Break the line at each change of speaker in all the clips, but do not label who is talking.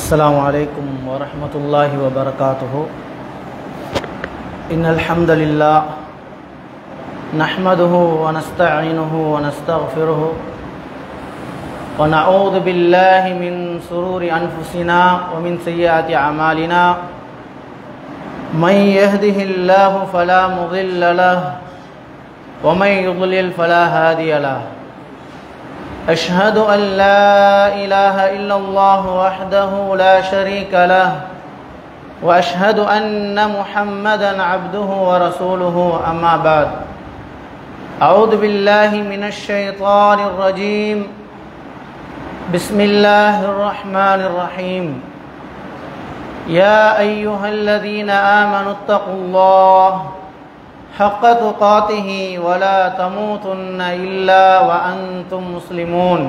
السلام عليكم ورحمة الله وبركاته إن الحمد لله نحمده ونستعينه ونستغفره ونعوذ بالله من سرور أنفسنا ومن سيئات أعمالنا من يهده الله فلا مضل له ومن يضلل فلا هادي له أشهد أن لا إله إلا الله وحده لا شريك له وأشهد أن محمدا عبده ورسوله أما بعد أعوذ بالله من الشيطان الرجيم بسم الله الرحمن الرحيم يا أيها الذين آمنوا اتقوا الله حق تقاته ولا تموتن إلا وأنتم مسلمون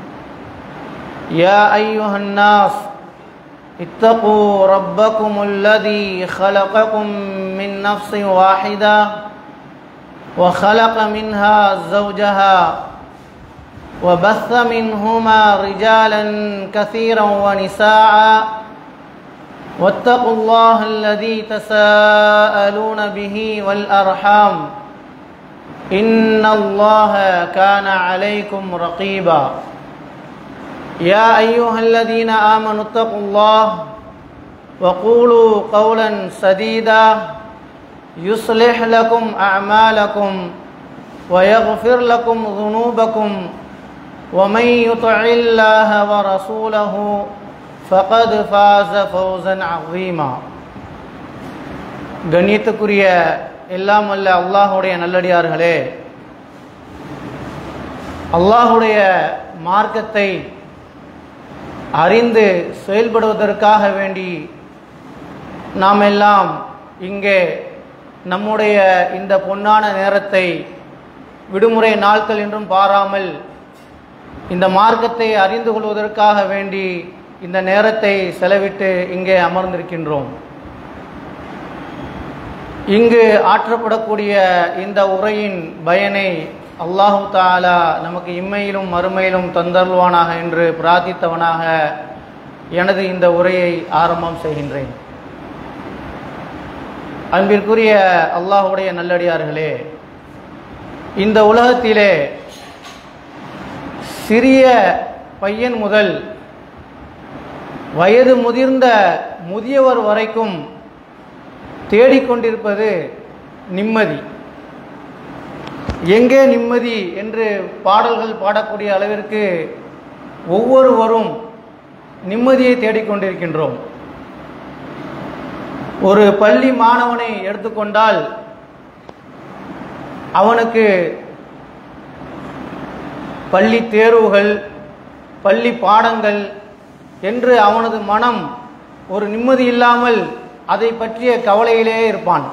يا أيها الناس اتقوا ربكم الذي خلقكم من نفس واحدة وخلق منها زوجها وبث منهما رجالا كثيرا ونساء واتقوا الله الذي تساءلون به والأرحام إن الله كان عليكم رقيبا يا أيها الذين آمنوا اتقوا الله وقولوا قولا سديدا يصلح لكم أعمالكم ويغفر لكم ذنوبكم ومن يطع الله ورسوله فقد فاز فوزا عظيما கண்ணியத்துக்குரிய எல்லாம் அல்ல அல்லாஹுடைய நல்லடியார்களே அல்லாஹுடைய மார்க்கத்தை அறிந்து செயல்படுவதற்காக வேண்டி நாம் எல்லாம் இங்கே நம்முடைய இந்த பொன்னான நேரத்தை விடுமுறை நாட்கள் என்றும் பாராமல் இந்த மார்க்கத்தை அறிந்து கொள்வதற்காக வேண்டி இந்த நேரத்தை செலவிட்டு இங்கே அமர்ந்திருக்கின்றோம் இங்கு ஆற்றப்படக்கூடிய இந்த உரையின் பயனை அல்லாஹு தாலா நமக்கு இம்மையிலும் மறுமையிலும் தந்தருவானாக என்று பிரார்த்தித்தவனாக எனது இந்த உரையை ஆரம்பம் செய்கின்றேன் அன்பிற்குரிய அல்லாஹுடைய நல்லடியார்களே இந்த உலகத்திலே சிறிய பையன் முதல் வயது முதிர்ந்த முதியவர் வரைக்கும் தேடிக்கொண்டிருப்பது நிம்மதி எங்கே நிம்மதி என்று பாடல்கள் பாடக்கூடிய அளவிற்கு ஒவ்வொருவரும் நிம்மதியை தேடிக்கொண்டிருக்கின்றோம் ஒரு பள்ளி மாணவனை எடுத்துக்கொண்டால் அவனுக்கு பள்ளி தேர்வுகள் பள்ளி பாடங்கள் என்று அவனது மனம் ஒரு நிம்மதி இல்லாமல் அதை பற்றிய கவலையிலே இருப்பான்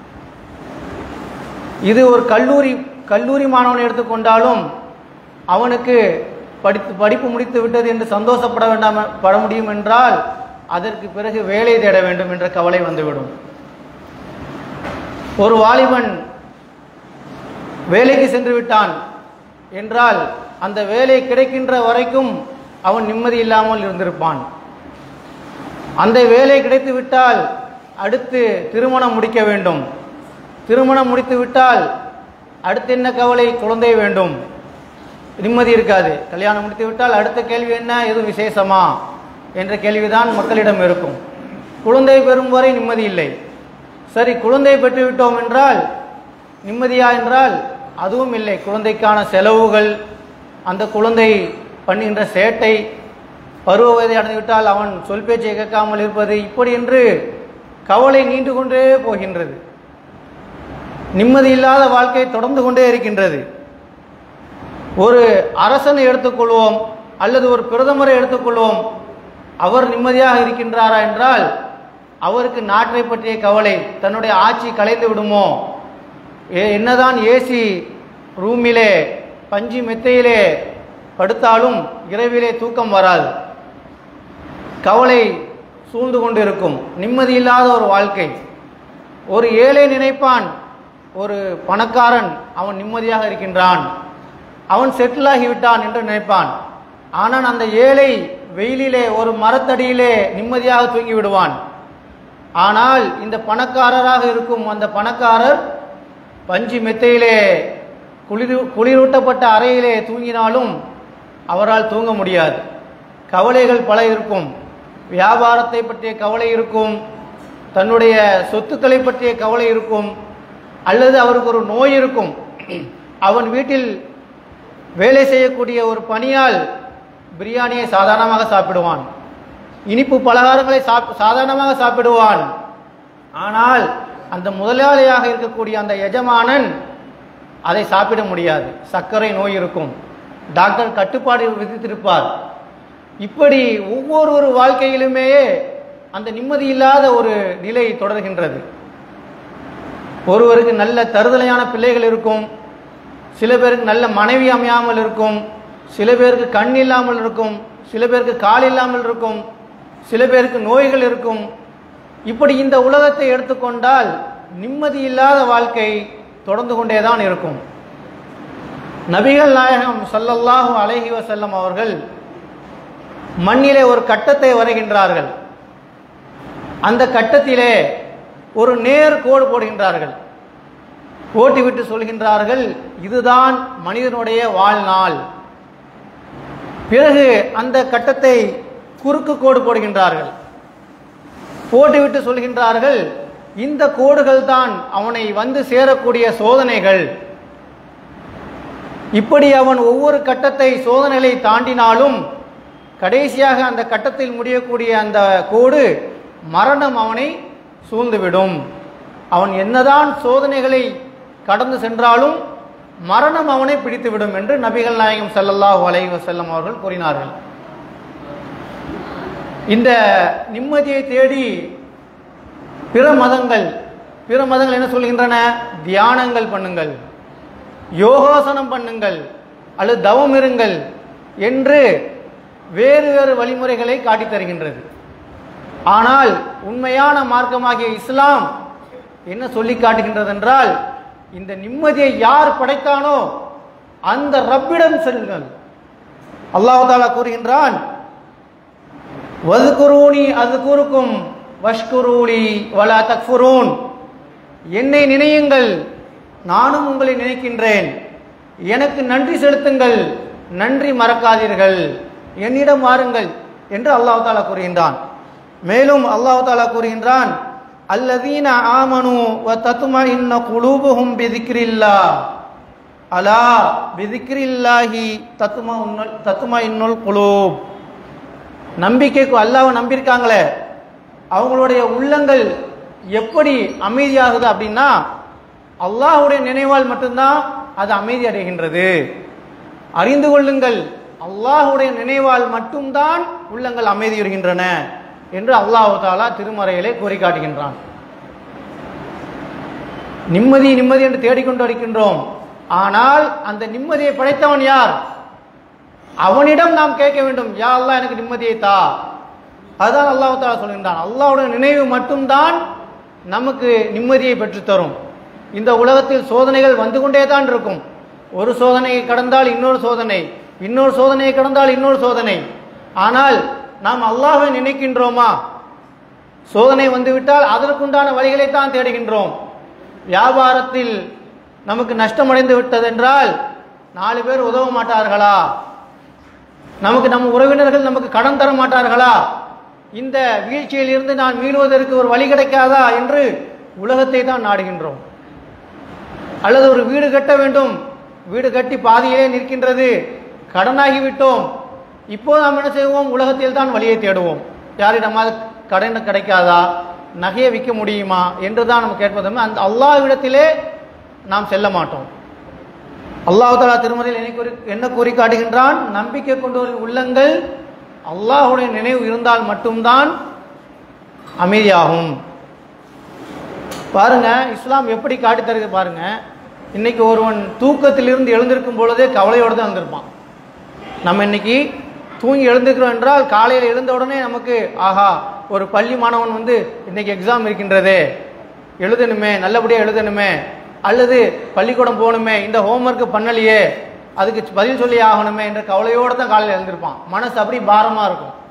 இது ஒரு கல்லூரி கல்லூரி மாணவனை எடுத்துக்கொண்டாலும் அவனுக்கு படித்து படிப்பு முடித்து விட்டது என்று சந்தோஷப்பட வேண்டாம் பட முடியும் என்றால் அதற்கு பிறகு வேலை தேட வேண்டும் என்ற கவலை வந்துவிடும் ஒரு வாலிபன் வேலைக்கு சென்று விட்டான் என்றால் அந்த வேலை கிடைக்கின்ற வரைக்கும் அவன் நிம்மதி இல்லாமல் இருந்திருப்பான் அந்த வேலை கிடைத்து விட்டால் அடுத்து திருமணம் முடிக்க வேண்டும் திருமணம் முடித்து விட்டால் அடுத்து என்ன கவலை குழந்தை வேண்டும் நிம்மதி இருக்காது கல்யாணம் முடித்து விட்டால் அடுத்த கேள்வி என்ன எதுவும் விசேஷமா என்ற கேள்விதான் மக்களிடம் இருக்கும் குழந்தை பெறும் வரை நிம்மதி இல்லை சரி குழந்தை பெற்று விட்டோம் என்றால் நிம்மதியா என்றால் அதுவும் இல்லை குழந்தைக்கான செலவுகள் அந்த குழந்தை பண்ணுகின்ற சேட்டை பருவ வயதை அடைந்துவிட்டால் அவன் சொல் பேச்சை கேட்காமல் இருப்பது இப்படி என்று கவலை நீண்டு கொண்டே போகின்றது நிம்மதி இல்லாத வாழ்க்கை தொடர்ந்து கொண்டே இருக்கின்றது ஒரு அரசனை எடுத்துக்கொள்வோம் அல்லது ஒரு பிரதமரை எடுத்துக்கொள்வோம் அவர் நிம்மதியாக இருக்கின்றாரா என்றால் அவருக்கு நாட்டை பற்றிய கவலை தன்னுடைய ஆட்சி கலைந்து விடுமோ என்னதான் ஏசி ரூமிலே பஞ்சு மெத்தையிலே படுத்தாலும் இரவிலே தூக்கம் வராது கவலை சூழ்ந்து கொண்டிருக்கும் நிம்மதி இல்லாத ஒரு வாழ்க்கை ஒரு ஏழை நினைப்பான் ஒரு பணக்காரன் அவன் நிம்மதியாக இருக்கின்றான் அவன் செட்டில் ஆகிவிட்டான் என்று நினைப்பான் ஆனால் அந்த ஏழை வெயிலிலே ஒரு மரத்தடியிலே நிம்மதியாக தூங்கி விடுவான் ஆனால் இந்த பணக்காரராக இருக்கும் அந்த பணக்காரர் பஞ்சு மெத்தையிலே குளிர் குளிரூட்டப்பட்ட அறையிலே தூங்கினாலும் அவரால் தூங்க முடியாது கவலைகள் பல இருக்கும் வியாபாரத்தை பற்றிய கவலை இருக்கும் தன்னுடைய சொத்துக்களை பற்றிய கவலை இருக்கும் அல்லது அவருக்கு ஒரு நோய் இருக்கும் அவன் வீட்டில் வேலை செய்யக்கூடிய ஒரு பணியால் பிரியாணியை சாதாரணமாக சாப்பிடுவான் இனிப்பு பலகாரங்களை சாப் சாதாரணமாக சாப்பிடுவான் ஆனால் அந்த முதலாளியாக இருக்கக்கூடிய அந்த எஜமானன் அதை சாப்பிட முடியாது சர்க்கரை நோய் இருக்கும் டாக்டர் கட்டுப்பாடு விதித்திருப்பார் இப்படி ஒவ்வொரு வாழ்க்கையிலுமே அந்த நிம்மதி இல்லாத ஒரு நிலை தொடர்கின்றது ஒருவருக்கு நல்ல தருதலையான பிள்ளைகள் இருக்கும் சில பேருக்கு நல்ல மனைவி அமையாமல் இருக்கும் சில பேருக்கு கண் இல்லாமல் இருக்கும் சில பேருக்கு கால் இல்லாமல் இருக்கும் சில பேருக்கு நோய்கள் இருக்கும் இப்படி இந்த உலகத்தை எடுத்துக்கொண்டால் நிம்மதி இல்லாத வாழ்க்கை தொடர்ந்து கொண்டேதான் இருக்கும் நபிகள் நாயகம் ஸல்லல்லாஹு அலைஹி வஸல்லம் அவர்கள் மண்ணிலே ஒரு கட்டத்தை வரைகின்றார்கள் அந்த கட்டத்திலே ஒரு நேர் கோடு போடுகின்றார்கள் போட்டுவிட்டு சொல்கின்றார்கள் இதுதான் மனிதனுடைய வாழ்நாள் பிறகு அந்த கட்டத்தை குறுக்கு கோடு போடுகின்றார்கள் போட்டுவிட்டு சொல்கின்றார்கள் இந்த கோடுகள் தான் அவனை வந்து சேரக்கூடிய சோதனைகள் இப்படி அவன் ஒவ்வொரு கட்டத்தை சோதனைகளை தாண்டினாலும் கடைசியாக அந்த கட்டத்தில் முடியக்கூடிய அந்த கோடு மரணம் அவனை சூழ்ந்துவிடும் அவன் என்னதான் சோதனைகளை கடந்து சென்றாலும் மரணம் அவனை பிடித்துவிடும் என்று நபிகள் நாயகம் ஸல்லல்லாஹு அலைஹி வஸல்லம் அவர்கள் கூறினார்கள் இந்த நிம்மதியை தேடி பிற மதங்கள் பிற மதங்கள் என்ன சொல்கின்றன தியானங்கள் பண்ணுங்கள் யோகாசனம் பண்ணுங்கள் அல்லது தவம் இருங்கள் என்று வேறு வேறு வழிமுறைகளை காட்டித் தருகின்றது ஆனால் உண்மையான மார்க்கமாகிய இஸ்லாம் என்ன சொல்லி காட்டுகின்றது என்றால் இந்த நிம்மதியை யார் படைத்தானோ அந்த ரப்பிடம் செல்லுங்கள் அல்லாஹ் தாலா கூறுகின்றான் வதுகுரூனி அது கூறுக்கும் வஷ்குரூலி வலா தக்ஃபுரூன் என்னை நினையுங்கள் நானும் உங்களை நினைக்கின்றேன் எனக்கு நன்றி செலுத்துங்கள் நன்றி மறக்காதீர்கள் என்னிடம் வாருங்கள் என்று அல்லாஹ் தாலா கூறுகின்றான் மேலும் அல்லாஹ் தாலா கூறுகின்றான் அல்லதீன ஆமனு வ தத்துமா இன்ன குலூபுஹும் பிதிக்ரில்லா அலா பிதிக்ரில்லாஹி தத்துமா உன்னல் தத்துமா இன்னுல் குலூப் நம்பிக்கைக்கு அல்லாஹ்வை நம்பியிருக்காங்களே அவங்களுடைய உள்ளங்கள் எப்படி அமைதியாகுது அப்படின்னா அல்லாஹ்வுடைய நினைவால் மட்டும்தான் அது அமைதி அடைகின்றது அறிந்து கொள்ளுங்கள் அல்லாஹ்வுடைய நினைவால் மட்டும்தான் உள்ளங்கள் அமைதி வருகின்றன என்று அல்லாஹ் தாலா திருமறையிலே கூறி காட்டுகின்றான் நிம்மதி நிம்மதி என்று தேடிக்கொண்டு இருக்கின்றோம் ஆனால் அந்த நிம்மதியை படைத்தவன் யார் அவனிடம் நாம் கேட்க வேண்டும் யா அல்லாஹ் எனக்கு நிம்மதியை தா அதுதான் அல்லாஹ் தாலா சொல்கின்றான் அல்லாஹ்வுடைய நினைவு மட்டும்தான் நமக்கு நிம்மதியை பெற்றுத்தரும் இந்த உலகத்தில் சோதனைகள் வந்து கொண்டே தான் இருக்கும் ஒரு சோதனையை கடந்தால் இன்னொரு சோதனை இன்னொரு சோதனையை கடந்தால் இன்னொரு சோதனை ஆனால் நாம் அல்லாஹ்வை நினைக்கின்றோமா சோதனை வந்துவிட்டால் அதற்குண்டான வழிகளை தான் தேடுகின்றோம் வியாபாரத்தில் நமக்கு நஷ்டமடைந்து விட்டதென்றால் நாலு பேர் உதவ மாட்டார்களா நமக்கு நம்ம உறவினர்கள் நமக்கு கடன் தர மாட்டார்களா இந்த வீழ்ச்சியில் இருந்து நான் மீளுவதற்கு ஒரு வழி கிடைக்காதா என்று உலகத்தை தான் நாடுகின்றோம் அல்லது ஒரு வீடு கட்ட வேண்டும் வீடு கட்டி பாதியிலே நிற்கின்றது கடனாகி விட்டோம் இப்போ நாம் என்ன செய்வோம் உலகத்தில் தான் வழியை தேடுவோம் யாரிடமாவது கடன் கிடைக்காதா நகையை விற்க முடியுமா என்று தான் நம்ம கேட்பதுமே அந்த அல்லாஹ்விடத்திலே நாம் செல்ல மாட்டோம் அல்லாஹ் தாலா திருமறையில் என்ன கூறி என்ன கூறி காட்டுகின்றான் நம்பிக்கை கொண்டோரின் உள்ளங்கள் அல்லாஹ்வுடைய நினைவு இருந்தால் மட்டும்தான் அமைதியாகும் பாருங்க இஸ்லாம் எப்படி காட்டி தருது பாருங்க இன்னைக்கு ஒருவன் தூக்கத்திலிருந்து எழுந்திருக்கும் பொழுதே கவலையோடு தான் வந்திருப்பான் நம்ம இன்னைக்கு தூங்கி எழுந்திருக்கிறோம் என்றால் காலையில் எழுந்த உடனே நமக்கு ஆஹா ஒரு பள்ளி மாணவன் வந்து இன்னைக்கு எக்ஸாம் இருக்கின்றதே எழுதணுமே நல்லபடியாக எழுதணுமே அல்லது பள்ளிக்கூடம் போகணுமே இந்த ஹோம்ஒர்க் பண்ணலையே அதுக்கு பதில் சொல்லி ஆகணுமே என்ற கவலையோடு தான் காலையில் எழுந்திருப்பான் மனசு அப்படி பாரமாக இருக்கும்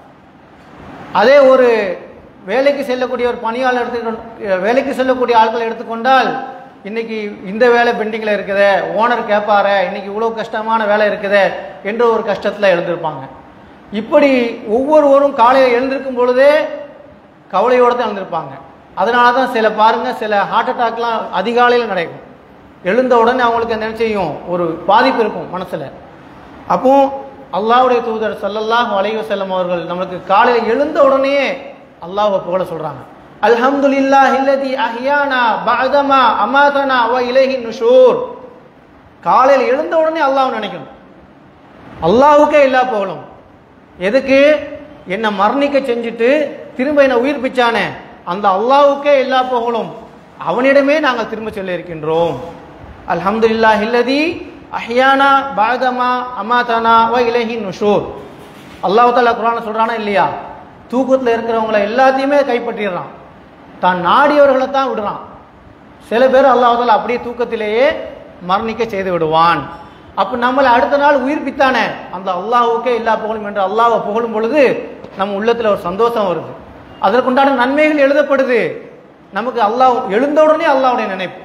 அதே ஒரு வேலைக்கு செல்லக்கூடிய ஒரு பணியாளர் எடுத்துக்கொண்டு வேலைக்கு செல்லக்கூடிய ஆட்களை எடுத்துக்கொண்டால் இன்னைக்கு இந்த வேலை பெண்டிங்கில் இருக்குதே ஓனர் கேட்பாரு இன்னைக்கு இவ்வளோ கஷ்டமான வேலை இருக்குதே என்ற ஒரு கஷ்டத்தில் எழுந்திருப்பாங்க இப்படி ஒவ்வொருவரும் காலையில் எழுந்திருக்கும் பொழுதே கவலையோடு தான் எழுந்திருப்பாங்க அதனால தான் சில பாருங்க சில ஹார்ட் அட்டாக்லாம் அதிகாலையில் நடக்கும் எழுந்த உடனே அவங்களுக்கு என்ன செய்யும் ஒரு பாதிப்பு இருக்கும் மனசில் அப்போ அல்லாஹ்வுடைய தூதர் ஸல்லல்லாஹு அலைஹி வஸல்லம் அவர்கள் நம்மளுக்கு காலையில் எழுந்த உடனேயே அல்லாஹ்வை புகழ சொல்றாங்க அல்ஹம்துலில்லாஹி அல்லதி அஹ்யானா பஅதமா அமாதனா வ இலைஹி நுஷூர் காலையில் எழுந்த உடனே அல்லாஹ் நினைக்கணும் அல்லாஹ்வுக்கே எல்லா புகழும் எதுக்கு என்னை மரணிக்க செஞ்சுட்டு திரும்ப என்னை உயிர்ப்பிச்சானே அந்த அல்லாஹ்வுக்கே எல்லா புகழும் அவனிடமே நாங்கள் திரும்ப சொல்ல இருக்கின்றோம் அல்ஹம்துலில்லாஹி அல்லதி அஹ்யானா பாதமா அமாதனா வ இலைஹி நுஷூர் அல்லாஹ் தாலா குரான சொல்றானா இல்லையா தூக்கத்தில் இருக்கிறவங்கள எல்லாத்தையுமே கைப்பற்றிடுறான் தான் நாடியவர்களை தான் விடுறான் சில பேர் அல்லாஹ் தாலா அப்படியே தூக்கத்திலேயே மரணிக்க செய்து விடுவான் அப்ப நம்மளை அடுத்த நாள் உயிர்ப்பித்தானே அந்த அல்லாஹ்வுக்கே எல்லா புகழும் என்று அல்லாஹ்வை புகழும் பொழுது நம்ம உள்ளத்துல ஒரு சந்தோஷம் வருது அதற்குண்டான நன்மைகள் எழுதப்படுது நமக்கு அல்லாஹ் எழுந்த உடனே அல்லாஹ்வுடைய நினைப்பு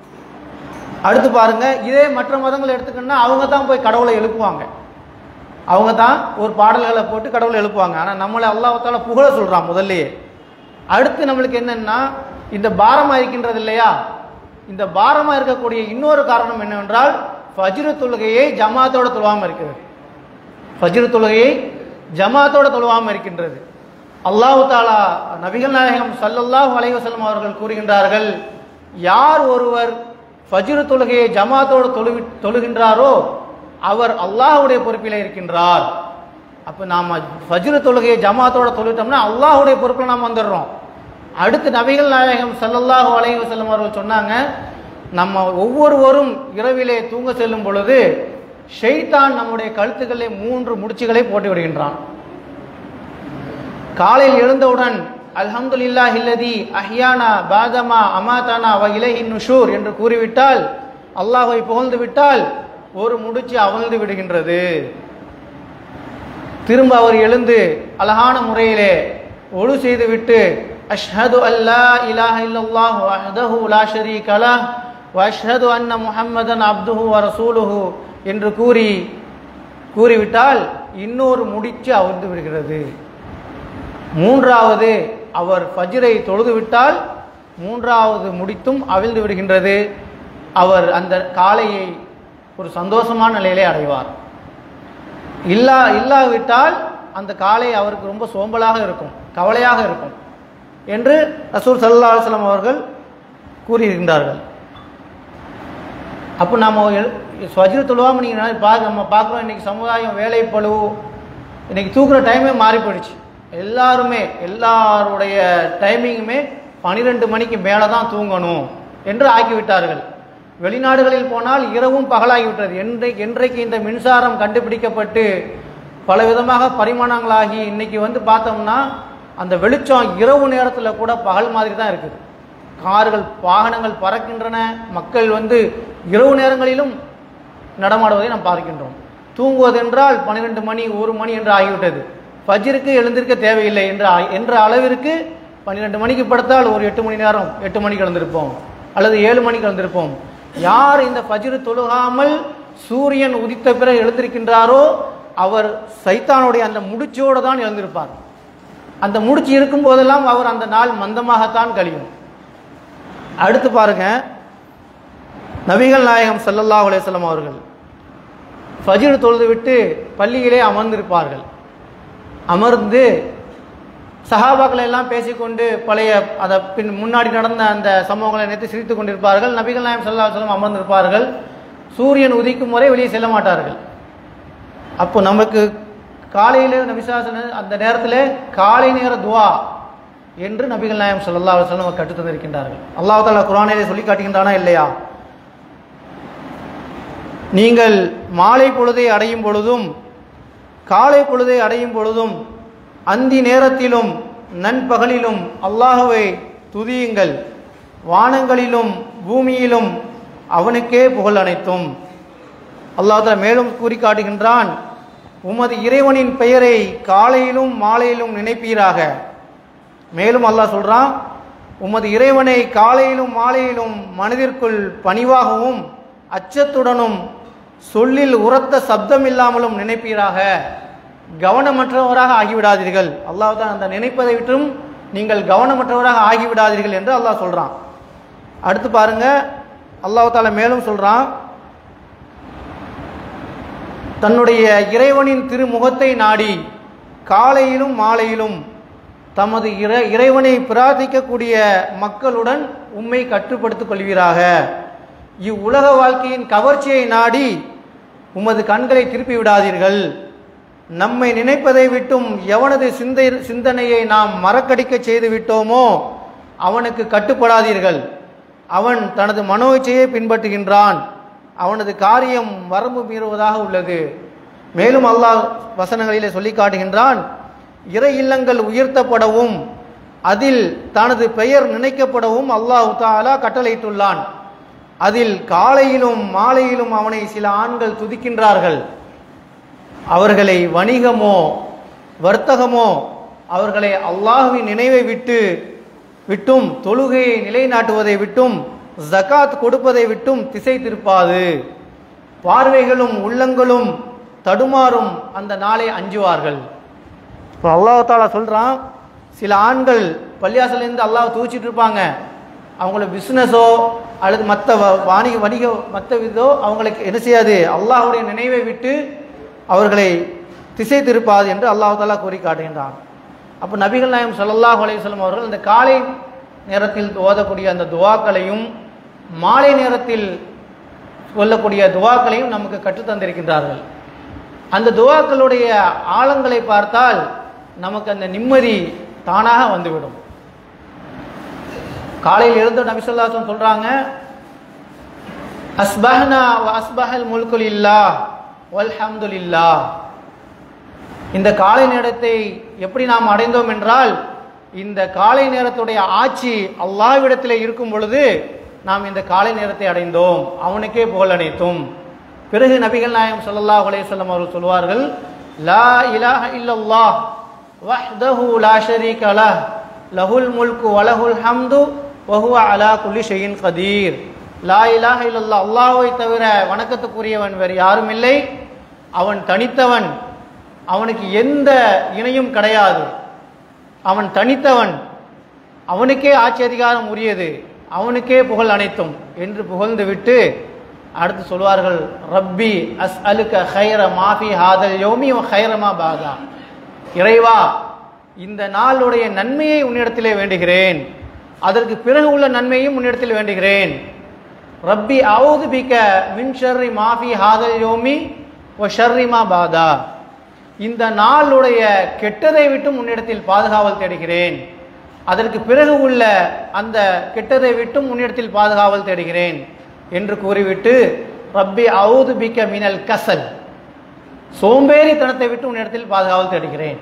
அடுத்து பாருங்க இதே மற்ற மதங்கள் எடுத்துக்கணும்னா அவங்க தான் போய் கடவுளை எழுப்புவாங்க அவங்க தான் ஒரு பாடல்களை போட்டு கடவுளை எழுப்புவாங்க ஆனால் நம்மளை அல்லாஹால புகழ சொல்றான் முதல்லயே அடுத்து நம்மளுக்கு என்னன்னா இந்த பாரமா இருக்கின்றது இல்லையா இந்த பாரமா இருக்கக்கூடிய இன்னொரு காரணம் என்னவென்றால் ஃபஜ்ரு தொழுகையை ஜமாத்தோட தொழுவாம இருக்கிறது ஃபஜ்ரு தொழுகையை ஜமாத்தோட தொழுவாம இருக்கின்றது அல்லாஹு தாலா நபிகள் நாயகம் ஸல்லல்லாஹு அலைஹி வஸல்லம் அவர்கள் கூறுகின்றார்கள் யார் ஒருவர் ஃபஜ்ரு தொழுகையை ஜமாத்தோடு தொழு தொழுகின்றாரோ அவர் அல்லாஹ்வுடைய பொறுப்பில் இருக்கின்றார் அப்ப நாம ஃபஜ்ரு தொழுகையை ஜமாத்தோட தொழுட்டோம்னா அல்லாஹ்வுடைய பொறுப்பில் நாம் வந்துடுறோம் அடுத்து நபிகள் நாயகம் ஸல்லல்லாஹு அலைஹி வஸல்லம் அவர்கள் சொன்னாங்க நம்ம ஒவ்வொருவரும் இரவிலே தூங்க செல்லும் பொழுது ஷைத்தான் நம்முடைய கழுத்துக்களை மூன்று முடிச்சுகளை போட்டு விடுகின்றான் காலையில் எழுந்தவுடன் அல்ஹம்துலில்லாஹி இல்லதி அஹ்யானா பாதமா அமாதானா வ இலைஹி நுஷூர் என்று கூறிவிட்டால் அல்லாஹ்வை புகழ்ந்து விட்டால் ஒரு முடிச்சு அவிழ்ந்து விடுகின்றது திரும்ப அவர் எழுந்து அழகான முறையிலே ஒழு செய்துவிட்டு அஷ்ஹது அல்லா இலாஹ இல்லல்லாஹு வஹ்தஹு லா ஷரீக லஹ் வ அஷ்ஹது அன்ன முஹம்மதன் அப்துஹு வ ரசூலுஹு என்று கூறி கூறிவிட்டால் இன்னொரு முடிச்சு அவிழ்ந்து விடுகிறது மூன்றாவது அவர் ஃபஜ்ரை தொழுது விட்டால் மூன்றாவது முடித்தும் அவிழ்ந்து விடுகின்றது அவர் அந்த காலையை ஒரு சந்தோஷமான நிலையிலே அடைவார் இல்லா இல்லாவிட்டால் அந்த காலை அவருக்கு ரொம்ப சோம்பலாக இருக்கும் கவலையாக இருக்கும் என்று ரசூல் சல்லா அலுவலம் அவர்கள் கூறியிருக்கின்றார்கள் அப்போ நம்ம ஸ்வஜ்ர தொழுவாமல் நீங்கள் பார்க்க நம்ம பார்க்குறோம் இன்னைக்கு சமுதாயம் வேலை பழு இன்னைக்கு தூக்குற டைமே மாறி போயிடுச்சு எல்லாருமே எல்லாருடைய டைமிங்குமே பன்னிரெண்டு மணிக்கு மேலே தான் தூங்கணும் என்று ஆக்கிவிட்டார்கள் வெளிநாடுகளில் போனால் இரவும் பகலாகிவிட்டது என்றைக்கு என்றைக்கு இந்த மின்சாரம் கண்டுபிடிக்கப்பட்டு பல விதமாக பரிமாணங்களாகி இன்னைக்கு வந்து பார்த்தோம்னா அந்த வெளிச்சம் இரவு நேரத்தில் கூட பகல் மாதிரி தான் இருக்குது கார்கள் வாகனங்கள் பறக்கின்றன மக்கள் வந்து இரவு நேரங்களிலும் நடமாடுவதை நாம் பார்க்கின்றோம் தூங்குவதென்றால் பன்னிரெண்டு மணி ஒரு மணி என்று ஆகிவிட்டது ஃபஜ்ருக்கு எழுந்திருக்க தேவையில்லை என்ற என்ற அளவிற்கு பன்னிரெண்டு மணிக்கு படுத்தால் ஒரு எட்டு மணி நேரம் எட்டு மணிக்கு எழுந்திருப்போம் அல்லது ஏழு மணிக்கு எழுந்திருப்போம் யார் இந்த ஃபஜ்ரு தொழுகாமல் சூரியன் உதித்த பிறகு எழுந்திருக்கின்றாரோ அவர் சைத்தானுடைய அந்த முடிச்சோடு தான் எழுந்திருப்பார் அந்த முடிச்சு இருக்கும் போதெல்லாம் அவர் அந்த நாள் மந்தமாகத்தான் கழியும் அடுத்து பாருங்க நபிகள் நாயகம் ஸல்லல்லாஹு அலைஹி வஸல்லம் அவர்கள் ஃபஜ்ர் தொழுது விட்டு பள்ளியிலே அமர்ந்திருப்பார்கள் அமர்ந்து சஹாபாக்களை எல்லாம் பேசிக்கொண்டு பழைய அதை பின் முன்னாடி நடந்த அந்த சம்பவங்களை நினைத்து சிரித்து கொண்டிருப்பார்கள் நபிகள் நாயம் ஸல்லல்லாஹு அலைஹி வஸல்லம் அமர்ந்திருப்பார்கள் சூரியன் உதிக்கும் வரை வெளியே செல்ல மாட்டார்கள் அப்போ நமக்கு காலையிலே நபிசாசன அந்த நேரத்தில் காலை நேர துவா என்று நபிகள் நாயம் ஸல்லல்லாஹு அலைஹி வஸல்லம் கற்றுத் தந்திருக்கின்றார்கள் அல்லாஹ் தாலா குர்ஆனிலே சொல்லி காட்டுகின்றானா இல்லையா நீங்கள் மாலை பொழுதை அடையும் பொழுதும் காலை பொழுதை அடையும் பொழுதும் அந்தி நேரத்திலும் நண்பகலிலும் அல்லாஹுவை துதியுங்கள் வானங்களிலும் பூமியிலும் அவனுக்கே புகழ் அனைத்தும் அல்லாஹ் மேலும் கூறி காட்டுகின்றான் உமது இறைவனின் பெயரை காலையிலும் மாலையிலும் நினைப்பீராக மேலும் அல்லாஹ் சொல்றான் உமது இறைவனை காலையிலும் மாலையிலும் மனதிற்குள் பணிவாகவும் அச்சத்துடனும் சொல்லில் உரத்த சப்தம் இல்லாமலும் நினைப்பீராக கவனமற்றவராக ஆகிவிடாதீர்கள் அல்லாஹ் தான் அந்த நினைப்பதை விட்டும் நீங்கள் கவனமற்றவராக ஆகிவிடாதீர்கள் என்று அல்லாஹ் சொல்றான் அடுத்து பாருங்க அல்லாஹ் தாலா மேலும் சொல்றான் தன்னுடைய இறைவனின் திருமுகத்தை நாடி காலையிலும் மாலையிலும் தமது இற இறைவனை பிரார்த்திக்கக்கூடிய மக்களுடன் உம்மை கட்டுப்படுத்திக் கொள்வீராக இவ்வுலக வாழ்க்கையின் கவர்ச்சியை நாடி உமது கண்களை திருப்பி விடாதீர்கள் நம்மை நினைப்பதை விட்டும் எவனது சிந்தை சிந்தனையை நாம் மறக்கடிக்க செய்து விட்டோமோ அவனுக்கு கட்டுப்படாதீர்கள் அவன் தனது மனோ இச்சையை பின்பற்றுகின்றான் அவனது காரியம் வரம்பு மீறுவதாக உள்ளது மேலும் அல்லாஹ் வசனங்களிலே சொல்லி காட்டுகின்றான் இறை இல்லங்கள் உயர்த்தப்படவும் அதில் தனது பெயர் நினைக்கப்படவும் அல்லாஹ் தாலா கட்டளையிட்டுள்ளான் அதில் காலையிலும் மாலையிலும் அவனை சில ஆண்கள் துதிக்கின்றார்கள் அவர்களை வணிகமோ வர்த்தகமோ அவர்களை அல்லாஹுவின் நினைவை விட்டு விட்டும் தொழுகையை நிலைநாட்டுவதை விட்டும் ஜகாத் கொடுப்பதை விட்டும் திசை திருப்பாது பார்வைகளும் உள்ளங்களும் தடுமாறும் அந்த நாளை அஞ்சுவார்கள் இப்போ அல்லாஹ் தாலா சொல்கிறான் சில ஆண்கள் பள்ளியாசலேருந்து அல்லாஹ் தூச்சிட்டு இருப்பாங்க அவங்கள பிஸ்னஸோ அல்லது மற்ற வாணிக வணிக மற்ற விதோ அவங்களுக்கு என்ன செய்யாது அல்லாஹ்வுடைய நினைவை விட்டு அவர்களை திசை திருப்பாது என்று அல்லாஹ் தாலா கூறி காட்டுகின்றான் அப்போ நபிகள் நாயம் ஸல்லல்லாஹு அலைஹி வஸல்லம் அவர்கள் இந்த காலை நேரத்தில் ஓதக்கூடிய அந்த துவாக்களையும் மாலை நேரத்தில் சொல்லக்கூடிய துவாக்களையும் நமக்கு கற்றுத்தந்திருக்கின்றார்கள் அந்த துவாக்களுடைய ஆழங்களை பார்த்தால் நமக்கு அந்த நிம்மதி தானாக வந்துவிடும் காலையில் எழுந்த நபிசல்லாசம் சொல்றாங்க அஸ்பஹ்னா வ அஸ்பஹல் முல்குல் இல்லா வல்ஹம்துலில்லா இந்த காலை நேரத்தை எப்படி நாம் அடைந்தோம் என்றால் இந்த காலை நேரத்துடைய ஆட்சி அல்லாஹ்விடத்தில் இருக்கும் பொழுது நாம் இந்த காலை நேரத்தை அடைந்தோம் அவனுக்கே புகழ் அனைத்தும் பிறகு நபிகள் நாயகம் ஸல்லல்லாஹு அலைஹி வஸல்லம் அவர்கள் சொல்வார்கள் லா இலாஹ இல்லல்லாஹ் வஹ்தஹு லா ஷரீக லஹ் லஹுல் முல்கு வலஹுல் ஹம்து வஹுவ அலா குல்லி ஷைஇன் கதீர் லா இலாஹ இல்லல்லாஹ் அல்லாஹ்வை தவிர வணக்கத்துக்குரியவன் வேறு யாரும் இல்லை அவன் தனித்தவன் அவனுக்கு எந்த இணையும் கிடையாது அவன் தனித்தவன் அவனுக்கே ஆட்சி அதிகாரம் உரியது அவனுக்கே புகழ் அனைத்தும் என்று புகழ்ந்து விட்டு அடுத்து சொல்வார்கள் ரப்பி அஸ் அலுக்க ஹைர மாஃபி ஹாதல் யோமி ஹைரமா பாதா இறைவா இந்த நாளுடைய நன்மையை உன்னிடத்திலே வேண்டுகிறேன் அதற்கு பிறகு உள்ள நன்மையும் உன்னிடத்தில் வேண்டுகிறேன் ரப்பி அவுது பிக்க மின் ஷர்ரி மாஃபி ஹாதல் யோமி ஒ ஷர்ரிமா பாதா இந்த நாளுடைய கெட்டதை விட்டும் உன்னிடத்தில் பாதுகாவல் தேடுகிறேன் அதற்கு பிறகு உள்ள அந்த கெட்டதை விட்டும் உன்னிடத்தில் பாதுகாவல் தேடுகிறேன் என்று கூறிவிட்டு ரப்பி அவுது பிக்க மினல் கசல் சோம்பேறித்தனத்தை விட்டு உன்னிடத்தில் பாதுகாவல் தேடுகிறேன்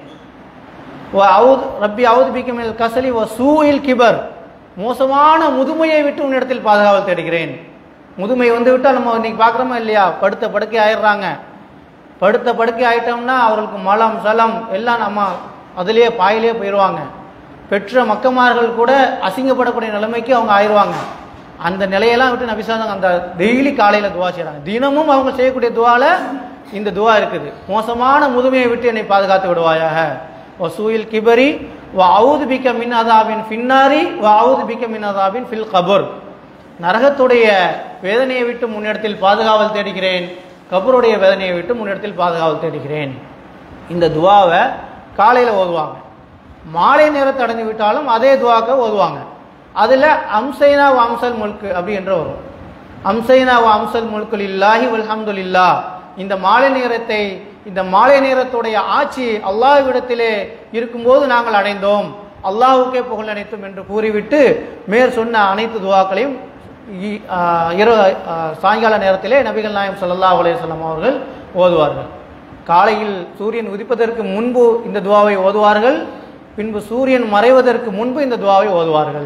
வ அவுத் ரப்பி அவுது பிக்க மினல் கசலி வ சூயில் கிபர் மோசமான முதுமையை விட்டு உன்னிடத்தில் பாதுகாவல் தேடுகிறேன் முதுமை வந்து விட்டால் நம்ம இன்னைக்கு பார்க்குறோமா இல்லையா படுத்த படுக்கை ஆயிடுறாங்க படுத்த படுக்கை ஆயிட்டோம்னா அவர்களுக்கு மலம் சலம் எல்லாம் நம்ம அதிலேயே பாயிலே போயிடுவாங்க பெற்ற மக்கமார்கள் கூட அசிங்கப்படக்கூடிய நிலைமைக்கு அவங்க ஆயிடுவாங்க அந்த நிலையெல்லாம் விட்டு நபிசாங்க அந்த டெய்லி காலையில் துவா செய்கிறாங்க தினமும் அவங்க செய்யக்கூடிய துவால இந்த துவா இருக்குது மோசமான முதுமையை விட்டு என்னை பாதுகாத்து விடுவாயாக வசூயில் கிபரி வ அவுது பிக்க மின் அதாபின் ஃபின்னாரி வ அவுது பிக்க மின் அதாபின் ஃபில் கபுர் நரகத்துடைய வேதனையை விட்டு முன்னிடத்தில் பாதுகாவல் தேடுகிறேன் கபருடைய வேதனையை விட்டு முன்னிடத்தில் பாதுகாவல் தேடுகிறேன் இந்த துவாவை காலையில் ஓதுவாங்க மாலை நேரத்தை அடைஞ்சு விட்டாலும் அதே துவாக்க ஓதுவாங்க அதில் அம்சைனா வ அம்சல் முல்கு அப்படி என்று வரும் அம்சைனா வ அம்சல் முல்குல் இல்லாஹி வல்ஹம்துலில்லா இந்த மாலை நேரத்தை இந்த மாலை நேரத்துடைய ஆட்சி அல்லாஹ்விடத்திலே இருக்கும்போது நாங்கள் அடைந்தோம் அல்லாஹ்வுக்கே புகழ் அனைத்தும் என்று கூறிவிட்டு மேற் சொன்ன அனைத்து துவாக்களையும் இ- ஆ, இரவு ஆ, சாயங்கால நேரத்திலே நபிகள் நாயம் ஸல்லல்லாஹு அலைஹி வஸல்லம் அவர்கள் ஓதுவார்கள் காலையில் சூரியன் உதிப்பதற்கு முன்பு இந்த துவாவை ஓதுவார்கள் பின்பு சூரியன் மறைவதற்கு முன்பு இந்த துவாவை ஓதுவார்கள்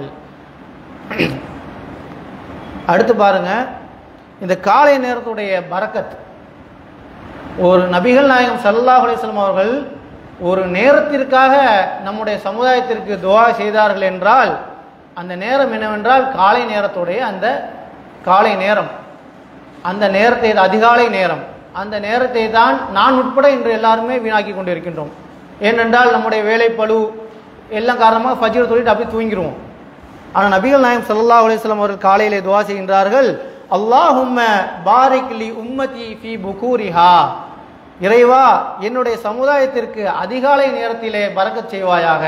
அடுத்து பாருங்க இந்த காலை நேரத்துடைய பரக்கத் ஒரு நபிகள் நாயகம் ஸல்லல்லாஹு அலைஹி வஸல்லம் அவர்கள் ஒரு நேரத்திற்காக நம்முடைய சமுதாயத்திற்கு துவா செய்தார்கள் என்றால் அந்த நேரம் என்னவென்றால் காலை நேரத்துடைய அந்த காலை நேரம் அந்த நேரத்தை அதிகாலை நேரம் அந்த நேரத்தை தான் நான் உட்பட இன்று எல்லாருமே வீணாக்கி கொண்டிருக்கின்றோம் ஏனென்றால் நம்முடைய வேலைப்பளு எல்லாம் காரணமாக ஃபஜ்ர் தொழிட்டு அப்படியே தூங்கிடுவோம் ஆனால் நபிகள் நாயம் ஸல்லல்லாஹு அலைஹி வஸல்லம் அவர்கள் காலையிலே துவா செய்கின்றார்கள் அல்லாஹும்ம பாரிக் லி உம்மதி ஃபி புகூரிஹா இறைவா என்னுடைய சமுதாயத்திற்கு அதிகாலை நேரத்திலே பறக்கச் செய்வாயாக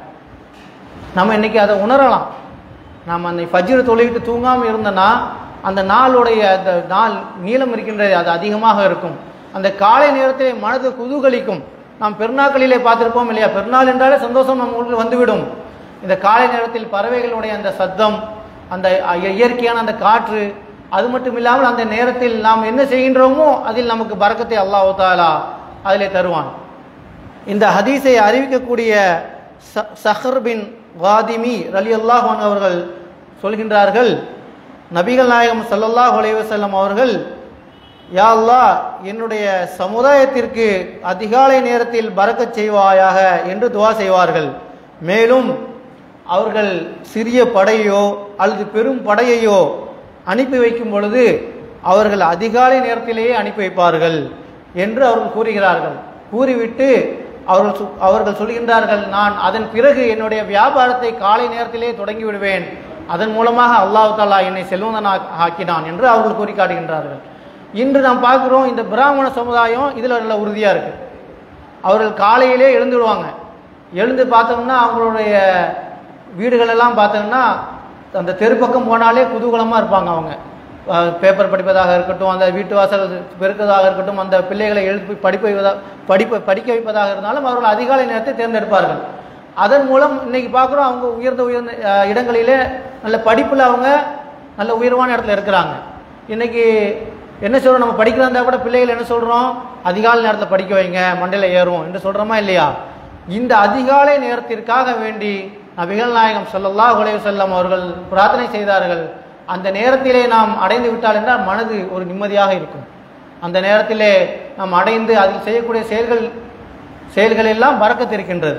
நம்ம இன்னைக்கு அதை உணரலாம் நாம் அந்த ஃபஜ்ர் தொழுகிட்டு தூங்காமல் இருந்தோன்னா அந்த நாளுடைய அந்த நாள் நீளம் இருக்கின்றது அது அதிகமாக இருக்கும் அந்த காலை நேரத்திலே மனது குதூகலிக்கும் நாம் பெருநாட்களிலே பார்த்திருப்போம் இல்லையா பெருநாள் என்றாலே சந்தோஷம் நம்ம உங்களுக்கு வந்துவிடும் இந்த காலை நேரத்தில் பறவைகளுடைய அந்த சத்தம் அந்த இயற்கையான அந்த காற்று அது மட்டும் இல்லாமல் அந்த நேரத்தில் நாம் என்ன செய்கின்றோமோ அதில் நமக்கு பறக்கத்தை அல்லாஹ் தாலா அதிலே தருவான் இந்த ஹதீஸை அறிவிக்கக்கூடிய ச- சஹர் பின் வாதிமி ரலி அல்லாஹான் அவர்கள் சொல்கின்றார்கள் நபிகள் நாயகம் ஸல்லல்லாஹு அலைஹி வஸல்லம் அவர்கள் யா அல்லாஹ் என்னுடைய சமுதாயத்திற்கு அதிகாலை நேரத்தில் பறக்கச் செய்வாயாக என்று துவா செய்வார்கள் மேலும் அவர்கள் சிறிய படையோ அல்லது பெரும் படையையோ அனுப்பி வைக்கும் பொழுது அவர்கள் அதிகாலை நேரத்திலேயே அனுப்பி வைப்பார்கள் என்று அவர்கள் கூறுகிறார்கள் கூறிவிட்டு அவர்கள் சொ- அவர்கள் சொல்கின்றார்கள் நான் அதன் பிறகு என்னுடைய வியாபாரத்தை காலை நேரத்திலே தொடங்கி விடுவேன் அதன் மூலமாக அல்லாஹ் தாலா என்னை செல்வந்தன் ஆக்கினான் என்று அவர்கள் கூறி காட்டுகின்றார்கள் இன்று நாம் பார்க்கிறோம் இந்த பிராமண சமுதாயம் இதில் நல்ல உறுதியாக இருக்கு அவர்கள் காலையிலே எழுந்துடுவாங்க எழுந்து பார்த்தோம்னா அவங்களுடைய வீடுகள் எல்லாம் பார்த்தோம்னா அந்த தெரு பக்கம் போனாலே குதூகலமாக இருப்பாங்க அவங்க அஹ் பேப்பர் படிப்பதாக இருக்கட்டும் அந்த வீட்டு வாசல் பெருக்கதாக இருக்கட்டும் அந்த பிள்ளைகளை எழுப்பி படிப்ப வைப்பதாக படிப்ப படிக்க வைப்பதாக இருந்தாலும் அவர்கள் அதிகாலை நேரத்தை தேர்ந்தெடுப்பார்கள் அதன் மூலம் இன்னைக்கு பார்க்குறோம் அவங்க உயர்ந்த உயர்ந்த அஹ், இடங்களிலே நல்ல படிப்பில் அவங்க நல்ல உயர்வான இடத்துல இருக்கிறாங்க இன்னைக்கு என்ன சொல்றோம் நம்ம படிக்கிறதா இருந்தா கூட பிள்ளைகள் என்ன சொல்றோம் அதிகாலை நேரத்தில் படிக்க வைங்க மண்டையில ஏறும் என்று சொல்றோமா இல்லையா இந்த அதிகாலை நேரத்திற்காக வேண்டி நபிகள் நாயகம் ஸல்லல்லாஹு அலைஹி வஸல்லம் அவர்கள் பிரார்த்தனை செய்தார்கள் அந்த நேரத்திலே நாம் அடைந்து விட்டால் என்றால் மனது ஒரு நிம்மதியாக இருக்கும் அந்த நேரத்திலே நாம் அடைந்து அதில் செய்யக்கூடிய செயல்கள் செயல்கள் எல்லாம் பறக்கத்திருக்கின்றது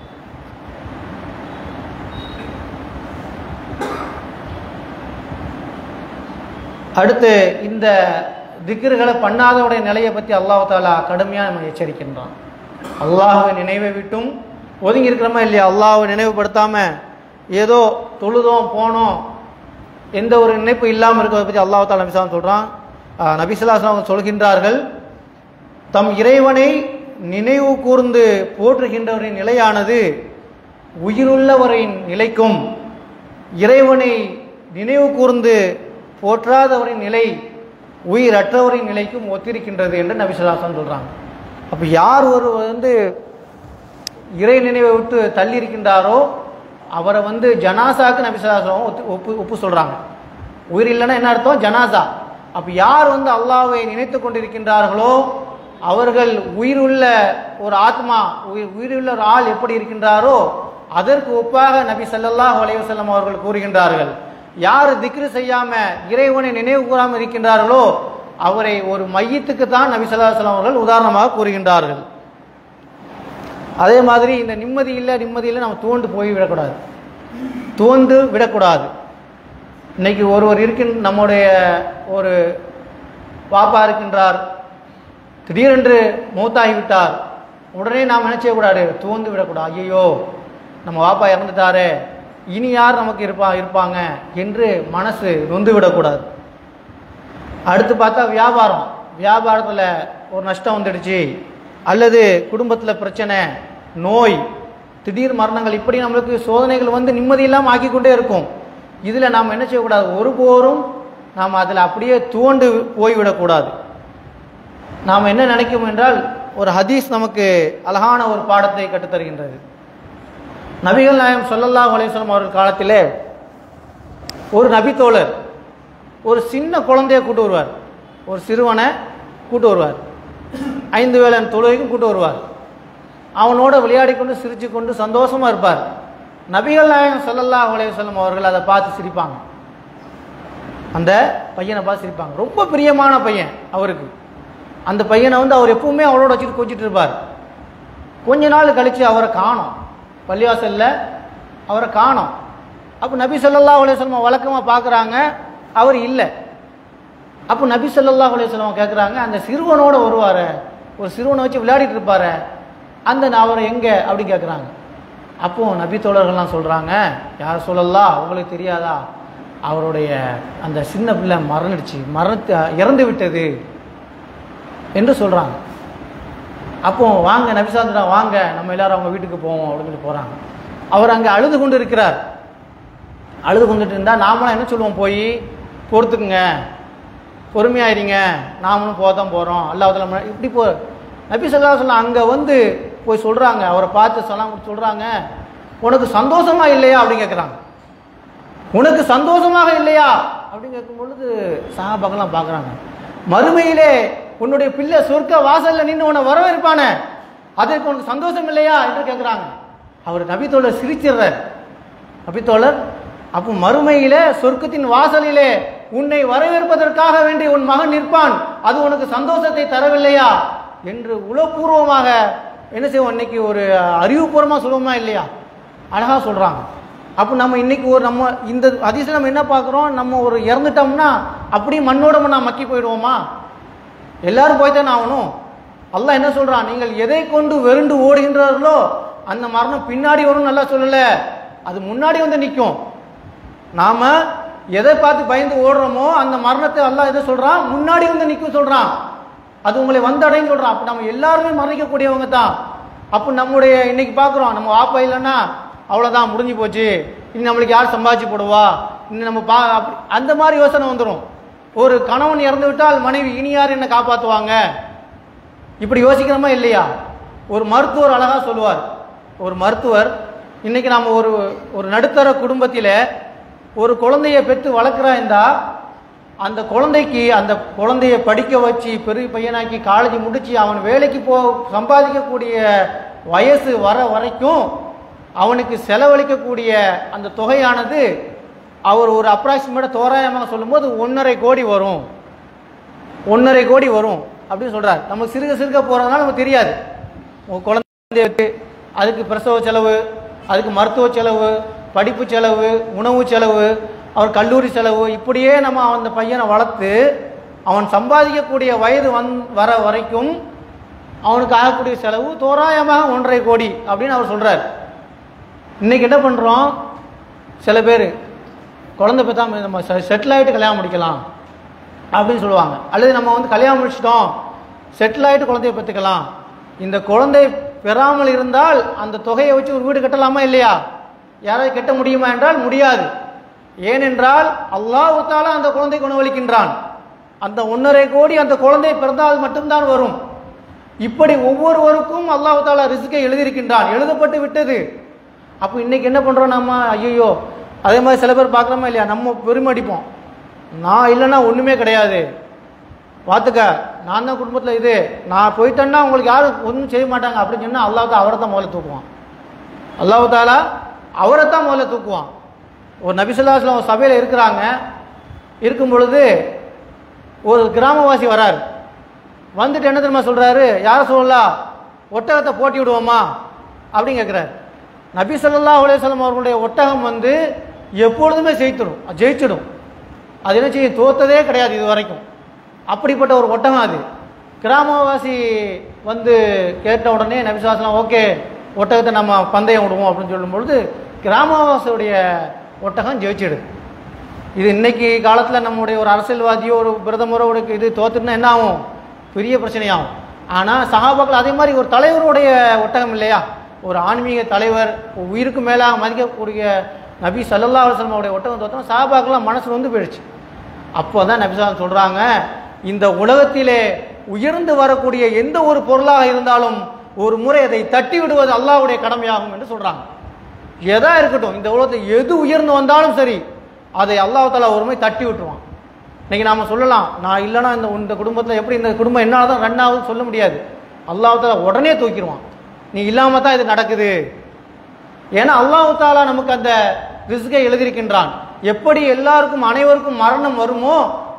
அடுத்து இந்த திக்ருகளை பண்ணாதவுடைய நிலையை பற்றி அல்லாஹ் தாலா கடுமையாக நம்ம எச்சரிக்கின்றான் அல்லாஹ்வை நினைவை விட்டும் ஒதுங்கி இருக்கிறோமா இல்லையா அல்லாஹ்வை நினைவுபடுத்தாம ஏதோ தொழுதோம் போனோம் எந்த ஒரு நினைப்பு இல்லாமல் இருக்கிறத பற்றி அல்லாஹ் தாலா நபிசாம் சொல்கிறான் நபிசுல்லாஸ்லாம் சொல்கின்றார்கள் தம் இறைவனை நினைவு கூர்ந்து போற்றுகின்றவரின் நிலையானது உயிருள்ளவரின் நிலைக்கும் இறைவனை நினைவு கூர்ந்து போற்றாதவரின் நிலை உயிரற்றவரின் நிலைக்கும் ஒத்திருக்கின்றது என்று நபிசுல்லாசன் சொல்றாங்க அப்போ யார் ஒரு வந்து இறை நினைவை விட்டு தள்ளி இருக்கின்றாரோ அவரை வந்து ஜனாசாக்கு நபிசுல்லாசலம் ஒத்து ஒப்பு ஒப்பு சொல்றாங்க உயிர் இல்லைன்னா என்ன அர்த்தம் ஜனாசா அப்போ யார் வந்து அல்லாஹ்வை நினைத்து கொண்டிருக்கின்றார்களோ அவர்கள் உயிருள்ள ஒரு ஆத்மா உயிர் உயிருள்ள ஒரு ஆள் எப்படி இருக்கின்றாரோ அதற்கு ஒப்பாக நபி ஸல்லல்லாஹு அலைஹி வஸல்லம் அவர்கள் கூறுகின்றார்கள் யார் திக்ரு செய்யாம இறைவனை நினைவு கூறாமல் இருக்கின்றார்களோ அவரை ஒரு மையத்துக்கு தான் நபி ஸல்லல்லாஹு அலைஹி வஸல்லம் அவர்கள் உதாரணமாக கூறுகின்றார்கள் அதே மாதிரி இந்த நிம்மதி இல்லை நிம்மதி இல்லை நம்ம துவண்டு போய் விடக்கூடாது துவந்து விடக்கூடாது இன்னைக்கு ஒருவர் இருக்கின் நம்முடைய ஒரு பாப்பா இருக்கின்றார் திடீரென்று மூத்தாகிவிட்டார் உடனே நாம் என்ன செய்யக்கூடாது துவந்து விடக்கூடாது ஐயோ நம்ம வாப்பா இறந்துட்டாரே இனி யார் நமக்கு இருப்பா இருப்பாங்க என்று மனசு நொந்து விடக்கூடாது அடுத்து பார்த்தா வியாபாரம் வியாபாரத்தில் ஒரு நஷ்டம் வந்துடுச்சு அல்லது குடும்பத்தில் பிரச்சனை நோய் திடீர் மரணங்கள் இப்படி நம்மளுக்கு சோதனைகள் வந்து நிம்மதி இல்லாமல் ஆக்கி கொண்டே இருக்கும் இதில் நாம் என்ன செய்யக்கூடாது ஒருபோரும் நாம் அதில் அப்படியே துவண்டு போய்விடக்கூடாது நாம் என்ன நினைக்கும் என்றால் ஒரு ஹதீஸ் நமக்கு அழகான ஒரு பாடத்தை கற்றுத்தருகின்றது நபிகள் நாயம் ஸல்லல்லாஹு அலைஹி வஸல்லம் அவர்கள் காலத்திலே ஒரு நபித்தோழர் ஒரு சின்ன குழந்தைய கூட்டு வருவார் ஒரு சிறுவனை கூட்டு வருவார் ஐந்து வேளன் தொழுகைக்கும் கூட்டு வருவார் அவனோட விளையாடி கொண்டு சிரிச்சு கொண்டு சந்தோஷமா இருப்பார் நபிகள் நாயகம் ஸல்லல்லாஹு அலைஹி வஸல்லம் அவர்கள் அதை பார்த்து சிரிப்பாங்க அந்த பையனை பார்த்து சிரிப்பாங்க ரொம்ப பிரியமான பையன் அவருக்கு அந்த பையனை வந்து அவர் எப்பவுமே அவரோட வச்சுட்டு கொஞ்சிட்டு இருப்பார் கொஞ்ச நாள் கழிச்சு அவரை காணோம் பள்ளிவாசல்ல அவரை காணோம் அப்போ நபி ஸல்லல்லாஹு அலைஹி வஸல்லம் வழக்கமாக பார்க்குறாங்க அவர் இல்லை அப்போ நபி ஸல்லல்லாஹு அலைஹி வஸல்லம் கேட்குறாங்க அந்த சிறுவனோட வருவாரு ஒரு சிறுவனை வச்சு விளையாடிட்டு இருப்பாரு அந்த நான் அவர் எங்கே அப்படின்னு கேட்குறாங்க அப்போ நபி தோழர்கள்லாம் சொல்கிறாங்க யார் சொல்லலாம் உங்களுக்கு தெரியாதா அவருடைய அந்த சின்ன பிள்ளை மறந்துடுச்சு மரணத்து இறந்து விட்டது என்று சொல்கிறாங்க அப்போ வாங்க நபிசாந்திரா வாங்க நம்ம எல்லாரும் அவங்க வீட்டுக்கு போவோம் அப்படின்னு சொல்லி போகிறாங்க அவர் அங்கே அழுது கொண்டு இருக்கிறார் அழுது கொண்டுட்டு இருந்தால் நாமளும் என்ன சொல்லுவோம் போய் பொறுத்துக்குங்க பொறுமையாயிருங்க நாமளும் போக தான் போகிறோம் அல்லாஹ் இப்படி போ நபி சொல்லா சொல்ல அங்கே வந்து போய் சொல்கிறாங்க அவரை பார்த்து சொல்லாம் சொல்கிறாங்க உனக்கு சந்தோஷமா இல்லையா அப்படின்னு கேட்குறாங்க உனக்கு சந்தோஷமாக இல்லையா அப்படின்னு கேட்கும் பொழுது சகாபாக்கெல்லாம் பார்க்குறாங்க மறுமையிலே உன்னுடைய பிள்ளை சொர்க்க வாசல்ல நின்று உன்னை வரவேற்பானே அதற்கு உனக்கு சந்தோஷம் இல்லையா என்று கேட்குறாங்க அவர் நபித்தோழர் சிரிச்சிடுறார் நபித்தோழர் அப்போ மறுமையிலே சொர்க்கத்தின் வாசலிலே உன்னை வரவேற்பதற்காக வேண்டி உன் மகன் நிற்பான் அது உனக்கு சந்தோஷத்தை தரவில்லையா என்று உளப்பூர்வமாக என்ன செய்வோம் இன்னைக்கு ஒரு அறிவுபூர்வமாக சொல்லுவோமா இல்லையா அழகா சொல்றாங்க அப்போ நம்ம இன்னைக்கு ஒரு நம்ம இந்த அதிசயம் நம்ம என்ன பார்க்குறோம் நம்ம ஒரு இறந்துட்டோம்னா அப்படியே மண்ணோட மண்ணா மக்கி போயிடுவோமா எல்லாரும் போய்த்தானே ஆகணும் அல்லாஹ் என்ன சொல்றான் நீங்கள் எதை கொண்டு வெருண்டு ஓடுகின்றார்களோ அந்த மரணம் பின்னாடி வரும் நல்லா சொல்லல அது முன்னாடி வந்து நிற்கும் நாம எதை பார்த்து பயந்து ஓடுறோமோ அந்த மரணத்தை அல்லாஹ் எதை சொல்றான் முன்னாடி வந்து நிற்கும் சொல்றான் அது உங்களை வந்தடையும் சொல்றான் அப்ப நம்ம எல்லாருமே மரணிக்கக்கூடியவங்க தான் அப்போ நம்முடைய இன்னைக்கு பார்க்குறோம் நம்ம வாப்பா இல்லைன்னா அவ்வளோதான் முடிஞ்சு போச்சு இனி நம்மளுக்கு யார் சம்பாதிச்சு போடுவா இன்னும் நம்ம பா அப்படி அந்த மாதிரி யோசனை வந்துடும் ஒரு கணவன் இறந்து விட்டால் மனைவி இனி யார் என்ன காப்பாற்றுவாங்க இப்படி யோசிக்கிறோமா இல்லையா ஒரு மருத்துவர் அழகா சொல்லுவார் ஒரு மருத்துவர் இன்னைக்கு நாம ஒரு ஒரு நடுத்தர குடும்பத்தில் ஒரு குழந்தைய பெற்று வளர்க்குறா இருந்தா அந்த குழந்தைக்கு அந்த குழந்தைய படிக்க வச்சு பெரிய பையனாக்கி காலேஜ் முடிச்சு அவன் வேலைக்கு போ சம்பாதிக்கக்கூடிய வயசு வர வரைக்கும் அவனுக்கு செலவழிக்கக்கூடிய அந்த தொகையானது அவர் ஒரு அப்ராக்சிமேட்டாக தோராயமாக சொல்லும்போது ஒன்றரை கோடி வரும் ஒன்றரை கோடி வரும் அப்படின்னு சொல்றார் நம்ம சிறுக சிறுக போறதுனால நமக்கு தெரியாது உங்க குழந்தைக்கு அதுக்கு பிரசவ செலவு அதுக்கு மருத்துவ செலவு படிப்பு செலவு உணவு செலவு அவர் கல்லூரி செலவு இப்படியே நம்ம அந்த பையனை வளர்த்து அவன் சம்பாதிக்கக்கூடிய வயது வந் வர வரைக்கும் அவனுக்கு ஆகக்கூடிய செலவு தோராயமாக ஒன்றரை கோடி அப்படின்னு அவர் சொல்றார் இன்னைக்கு என்ன பண்றோம் சில பேர் குழந்தை பெற்றா நம்ம செட்டில் ஆகிட்டு கல்யாணம் முடிக்கலாம் அப்படின்னு சொல்லுவாங்க அல்லது நம்ம வந்து கல்யாணம் முடிச்சிட்டோம் செட்டில் ஆகிட்டு குழந்தைய பெற்றுக்கலாம் இந்த குழந்தை பெறாமல் இருந்தால் அந்த தொகையை வச்சு ஒரு வீடு கட்டலாமா இல்லையா யாராவது கட்ட முடியுமா என்றால் முடியாது ஏனென்றால் அல்லாஹ் தாலா அந்த குழந்தைக்கு உணவளிக்கின்றான் அந்த ஒன்றரை கோடி அந்த குழந்தை பிறந்தால் மட்டும்தான் வரும் இப்படி ஒவ்வொருவருக்கும் அல்லாஹ் தாலா ரிஸ்கை எழுதியிருக்கின்றான் எழுதப்பட்டு விட்டது அப்போ இன்னைக்கு என்ன பண்றோம் நம்ம ஐயோ அதே மாதிரி சில பேர் பார்க்குறோமா இல்லையா நம்ம பெருமடிப்போம் நான் இல்லைன்னா ஒன்றுமே கிடையாது பார்த்துக்க நான் தான் குடும்பத்தில் இது நான் போயிட்டேன்னா உங்களுக்கு யாரும் ஒன்றும் செய்ய மாட்டாங்க அப்படின்னு சொன்னால் அல்லாஹ் தான் அவரை தான் முதல்ல தூக்குவான் அல்லாஹ் தாலா அவரை தான் முதல்ல தூக்குவான் ஒரு நபிசுல்லாஸ்லாம் ஒரு சபையில் இருக்கிறாங்க இருக்கும் பொழுது ஒரு கிராமவாசி வராரு வந்துட்டு என்ன தெரியுமா சொல்கிறாரு யாரை சொல்லலாம் ஒட்டகத்தை போட்டி விடுவோமா அப்படின்னு கேட்குறாரு நபி ஸல்லல்லாஹு அலைஹி வஸல்லம் அவர்களுடைய ஒட்டகம் வந்து எப்பொழுதுமே ஜெயிச்சிடும் ஜெயிச்சிடும் அது என்ன செய்யும் தோத்ததே கிடையாது இது வரைக்கும் அப்படிப்பட்ட ஒரு ஒட்டகம் அது கிராமவாசி வந்து கேட்ட உடனே நபிசாசனம் ஓகே ஒட்டகத்தை நம்ம பந்தயம் விடுவோம் அப்படின்னு சொல்லும் பொழுது கிராமவாசியுடைய ஒட்டகம் ஜெயிச்சிடுது இது இன்னைக்கு காலத்தில் நம்முடைய ஒரு அரசியல்வாதியோ ஒரு பிரதமரோ ஒரு இது தோத்துட்டுனா என்ன ஆகும் பெரிய பிரச்சனையாகும் ஆனால் சகாபாக்கள் அதே மாதிரி ஒரு தலைவருடைய ஒட்டகம் இல்லையா ஒரு ஆன்மீக தலைவர் உயிருக்கு மேலாக மதிக்கக்கூடிய நபி சல்லல்லா அலுவலமுடைய ஒட்டகம் தோத்தோம் சகாபாக்கெல்லாம் மனசு வந்து போயிடுச்சு அப்போ தான் நபிசாலம் சொல்கிறாங்க இந்த உலகத்திலே உயர்ந்து வரக்கூடிய எந்த ஒரு பொருளாக இருந்தாலும் ஒரு முறை அதை தட்டி விடுவது அல்லாஹ்வுடைய கடமையாகும் என்று சொல்கிறாங்க எதா இருக்கட்டும் இந்த உலகத்தில் எது உயர்ந்து வந்தாலும் சரி அதை அல்லாஹ் தாலா ஒரு முறை தட்டி விட்டுருவான் இன்னைக்கு நாம சொல்லலாம் நான் இல்லைன்னா இந்த இந்த குடும்பத்தில் எப்படி இந்த குடும்பம் என்னால் தான் ரன் ஆகுதுன்னு சொல்ல முடியாது அல்லாஹ் தாலா உடனே தூக்கிடுவான் நீ இல்லாம தான் இது நடக்குது ஏன்னா அல்லாஹ் தாலா நமக்கு அந்த ரிஸ்கை எழுதியிருக்கின்றான் எப்படி எல்லாருக்கும் அனைவருக்கும் மரணம் வருமோ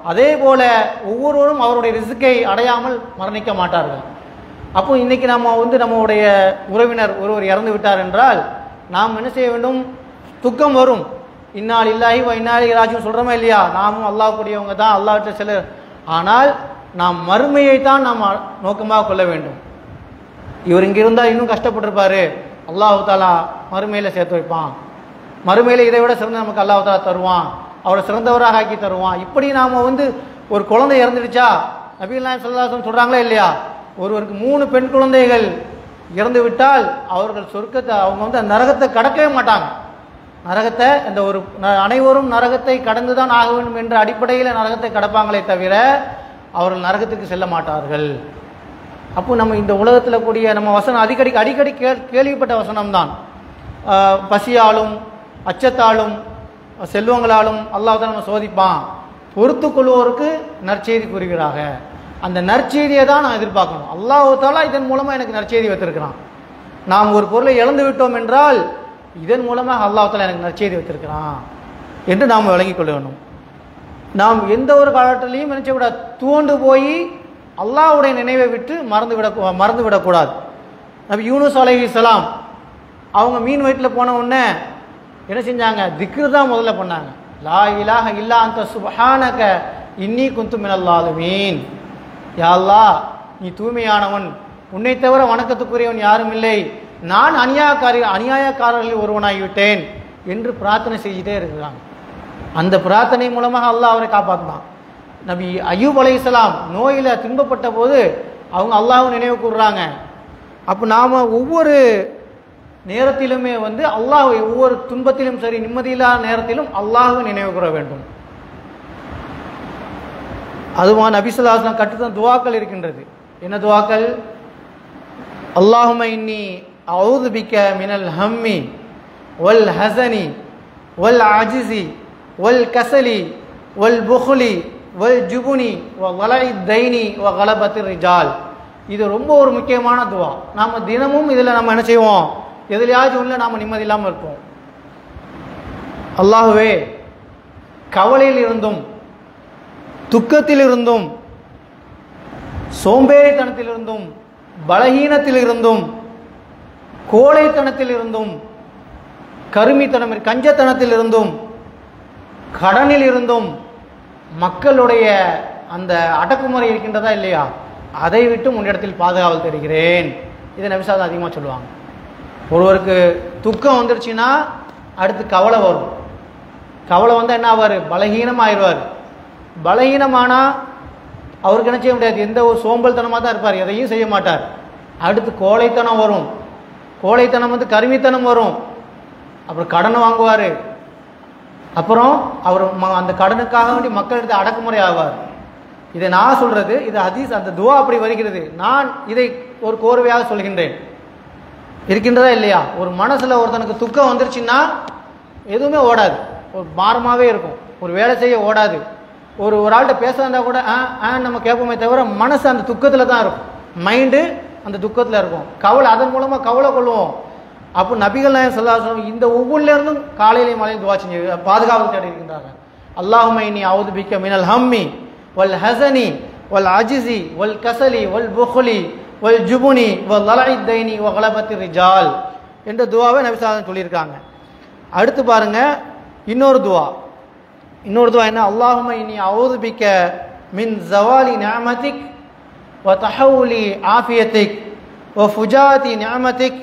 அதே போல ஒவ்வொருவரும் அவருடைய ரிசுக்கை அடையாமல் மரணிக்க மாட்டார்கள் அப்போ இன்னைக்கு நம்ம வந்து நம்முடைய உறவினர் ஒருவர் இறந்து விட்டார் என்றால் நாம் என்ன செய்ய வேண்டும் துக்கம் வரும் இன்னால் இல்லாஹி வ இன்னாலி ராஜும் சொல்கிறோமா இல்லையா நாமும் அல்லாஹ் கூடியவங்க தான் அல்லாஹ்ட்ட சில ஆனால் நாம் மறுமையை தான் நாம் நோக்கமாக கொள்ள வேண்டும் இவர் இங்கே இருந்தால் இன்னும் கஷ்டப்பட்டிருப்பாரு அல்லாஹு தாலா மறுமையில் சேர்த்து வைப்பான் மறுமையில் இதை விட சிறந்த நமக்கு அல்லாஹு தாலா தருவான் அவரை சிறந்தவராக ஆக்கி தருவான் இப்படி நாம் வந்து ஒரு குழந்தை இறந்துடுச்சா நபீல் நாயம் சொல்லாசம் சொல்கிறாங்களா இல்லையா ஒருவருக்கு மூணு பெண் குழந்தைகள் இறந்து விட்டால் அவர்கள் சொர்க்கத்தை அவங்க வந்து அந்த நரகத்தை கடக்கவே மாட்டாங்க நரகத்தை இந்த ஒரு ந- அனைவரும் நரகத்தை கடந்து தான் ஆக வேண்டும் என்ற அடிப்படையில் நரகத்தை கடப்பாங்களே தவிர அவர்கள் நரகத்துக்கு செல்ல மாட்டார்கள் அப்போ நம்ம இந்த உலகத்தில் கூடிய நம்ம வசனம் அடிக்கடி அடிக்கடி கே கேள்விப்பட்ட வசனம் தான் பசியாலும் அச்சத்தாலும் செல்வங்களாலும் அல்லாஹ் தான் நம்ம சோதிப்பான் பொறுத்து கொள்வோருக்கு நற்செய்தி கூறுகிறாக அந்த நற்செய்தியை தான் நான் எதிர்பார்க்கணும் அல்லாஹ் தாலா இதன் மூலமாக எனக்கு நற்செய்தி வைத்திருக்கிறான் நாம் ஒரு பொருளை இழந்து விட்டோம் என்றால் இதன் மூலமாக அல்லாஹ் தாலா எனக்கு நற்செய்தி வைத்திருக்கிறான் என்று நாம் விளங்கிக் கொள்ள வேண்டும் நாம் எந்த ஒரு காலத்திலையும் நினைச்சக்கூடாது துவண்டு போய் அல்லாஹ்வுடைய நினைவை விட்டு மறந்து விட மறந்து விடக்கூடாது நபி யூனுஸ் அலைஹிஸ்ஸலாம் அவங்க மீன் வயிற்றில் போன உடனே என்ன செஞ்சாங்க திக்ரு தான் முதல்ல பண்ணாங்க லா இலாஹ இல்லா அந்த சுபஹானக இன்னி குந்து மினல்லாலுமீன் யா அல்லாஹ் நீ தூய்மையானவன் உன்னை தவிர வணக்கத்துக்குரியவன் யாரும் இல்லை நான் அநியாயக்காரி அநியாயக்காரர்களில் ஒருவனாகிவிட்டேன் என்று பிரார்த்தனை செஞ்சுட்டே இருக்கிறாங்க அந்த பிரார்த்தனை மூலமாக அல்லாஹ் அவரை காப்பாற்றினான் நபி அய்யூப் அலைஹிஸ்ஸலாம் நோயில் துன்பப்பட்ட போது அவங்க அல்லாஹ்வை நினைவு கூறுறாங்க அப்போ நாம் ஒவ்வொரு நேரத்திலுமே வந்து அல்லாஹ் ஒவ்வொரு துன்பத்திலும் சரி நிம்மதியில்லாத நேரத்திலும் அல்லாஹ்வை நினைவு கூற வேண்டும் அதுவா நபிசுல்லாஸ்லாம் கட்டுத்தான் துவாக்கள் இருக்கின்றது என்ன துவாக்கள் அல்லாஹும இன்னி அவுது பிக்க மினல் ஹம்மி வல் ஹசனி வல் அஜிசி வல் கசலி வல் புஹ்லி வல் ஜுபுனி வ வலை தைனி வ கலபத்து ரிஜால் இது ரொம்ப ஒரு முக்கியமான துவா நாம் தினமும் இதில் நம்ம என்ன செய்வோம் எதுலையாச்சும் ஒன்றில் நாம் நிம்மதி இல்லாமல் இருப்போம் அல்லாஹுவே கவலையில் இருந்தும் துக்கத்தில் இருந்தும் சோம்பேறித்தனத்தில் இருந்தும் பலகீனத்தில் இருந்தும் கோழைத்தனத்தில் இருந்தும் கருமித்தனம் கஞ்சத்தனத்தில் இருந்தும் கடனில் இருந்தும் மக்களுடைய அந்த அடக்குமுறை இருக்கின்றதா இல்லையா அதை விட்டு முன்னிடத்தில் பாதுகாவல் தருகிறேன் இதை நபிசாதம் அதிகமாக சொல்லுவாங்க ஒருவருக்கு துக்கம் வந்துருச்சுன்னா அடுத்து கவலை வரும் கவலை வந்தால் என்ன ஆவார் பலகீனமாயிருவார் பலகீனமானா அவருக்கு என்ன செய்ய முடியாது எந்த ஒரு சோம்பல்தனமாக தான் இருப்பார் எதையும் செய்ய மாட்டார் அடுத்து கோழைத்தனம் வரும் கோழைத்தனம் வந்து கருமித்தனம் வரும் அப்புறம் கடன் வாங்குவார் அப்புறம் அவர் ம- அந்த கடனுக்காக வேண்டி மக்களிடத்தை அடக்குமுறை ஆவார் இதை நான் சொல்றது இது ஹதீஸ் அந்த துவா அப்படி வருகிறது நான் இதை ஒரு கோர்வையாக சொல்கின்றேன் இருக்கின்றதா இல்லையா ஒரு மனசுல ஒருத்தனுக்கு துக்கம் வந்துருச்சுன்னா எதுவுமே ஓடாது ஒரு பாரமாவே இருக்கும் ஒரு வேலை செய்ய ஓடாது ஒரு ஒரு ஆள்கிட்ட பேச இருந்தா கூட ஆ ஆ நம்ம கேட்போமே தவிர மனசு அந்த துக்கத்தில் தான் இருக்கும் மைண்டு அந்த துக்கத்தில் இருக்கும் கவலை அதன் மூலமாக கவலை கொள்வோம் அப்போ நபிகள் நாயகம் சொல்லாசம் இந்த ஒவ்வொன்றுல இருந்தும் காலையிலையும் மலையும் துவா செஞ்சு பாதுகாவல் தேடி இருக்கின்றாங்க அல்லாஹுமை நீ அவுது பிக்க மினல் ஹம்மி வல் ஹசனி வல் அஜிசி வல் கசலி வல் புஹ்லி வல் ஜுபுனி வல் லலை தைனி வ கலபத்தி ரிஜால் என்ற துவாவை நபிசாதம் சொல்லியிருக்காங்க அடுத்து பாருங்க இன்னொரு துவா இன்னொரு துவா என்ன அல்லாஹும இனி அவுது பிக்க மின் ஜவாலி நியமதிக் வ தஹவுலி ஆஃபியத்திக் வ ஃபுஜாதி நியமதிக்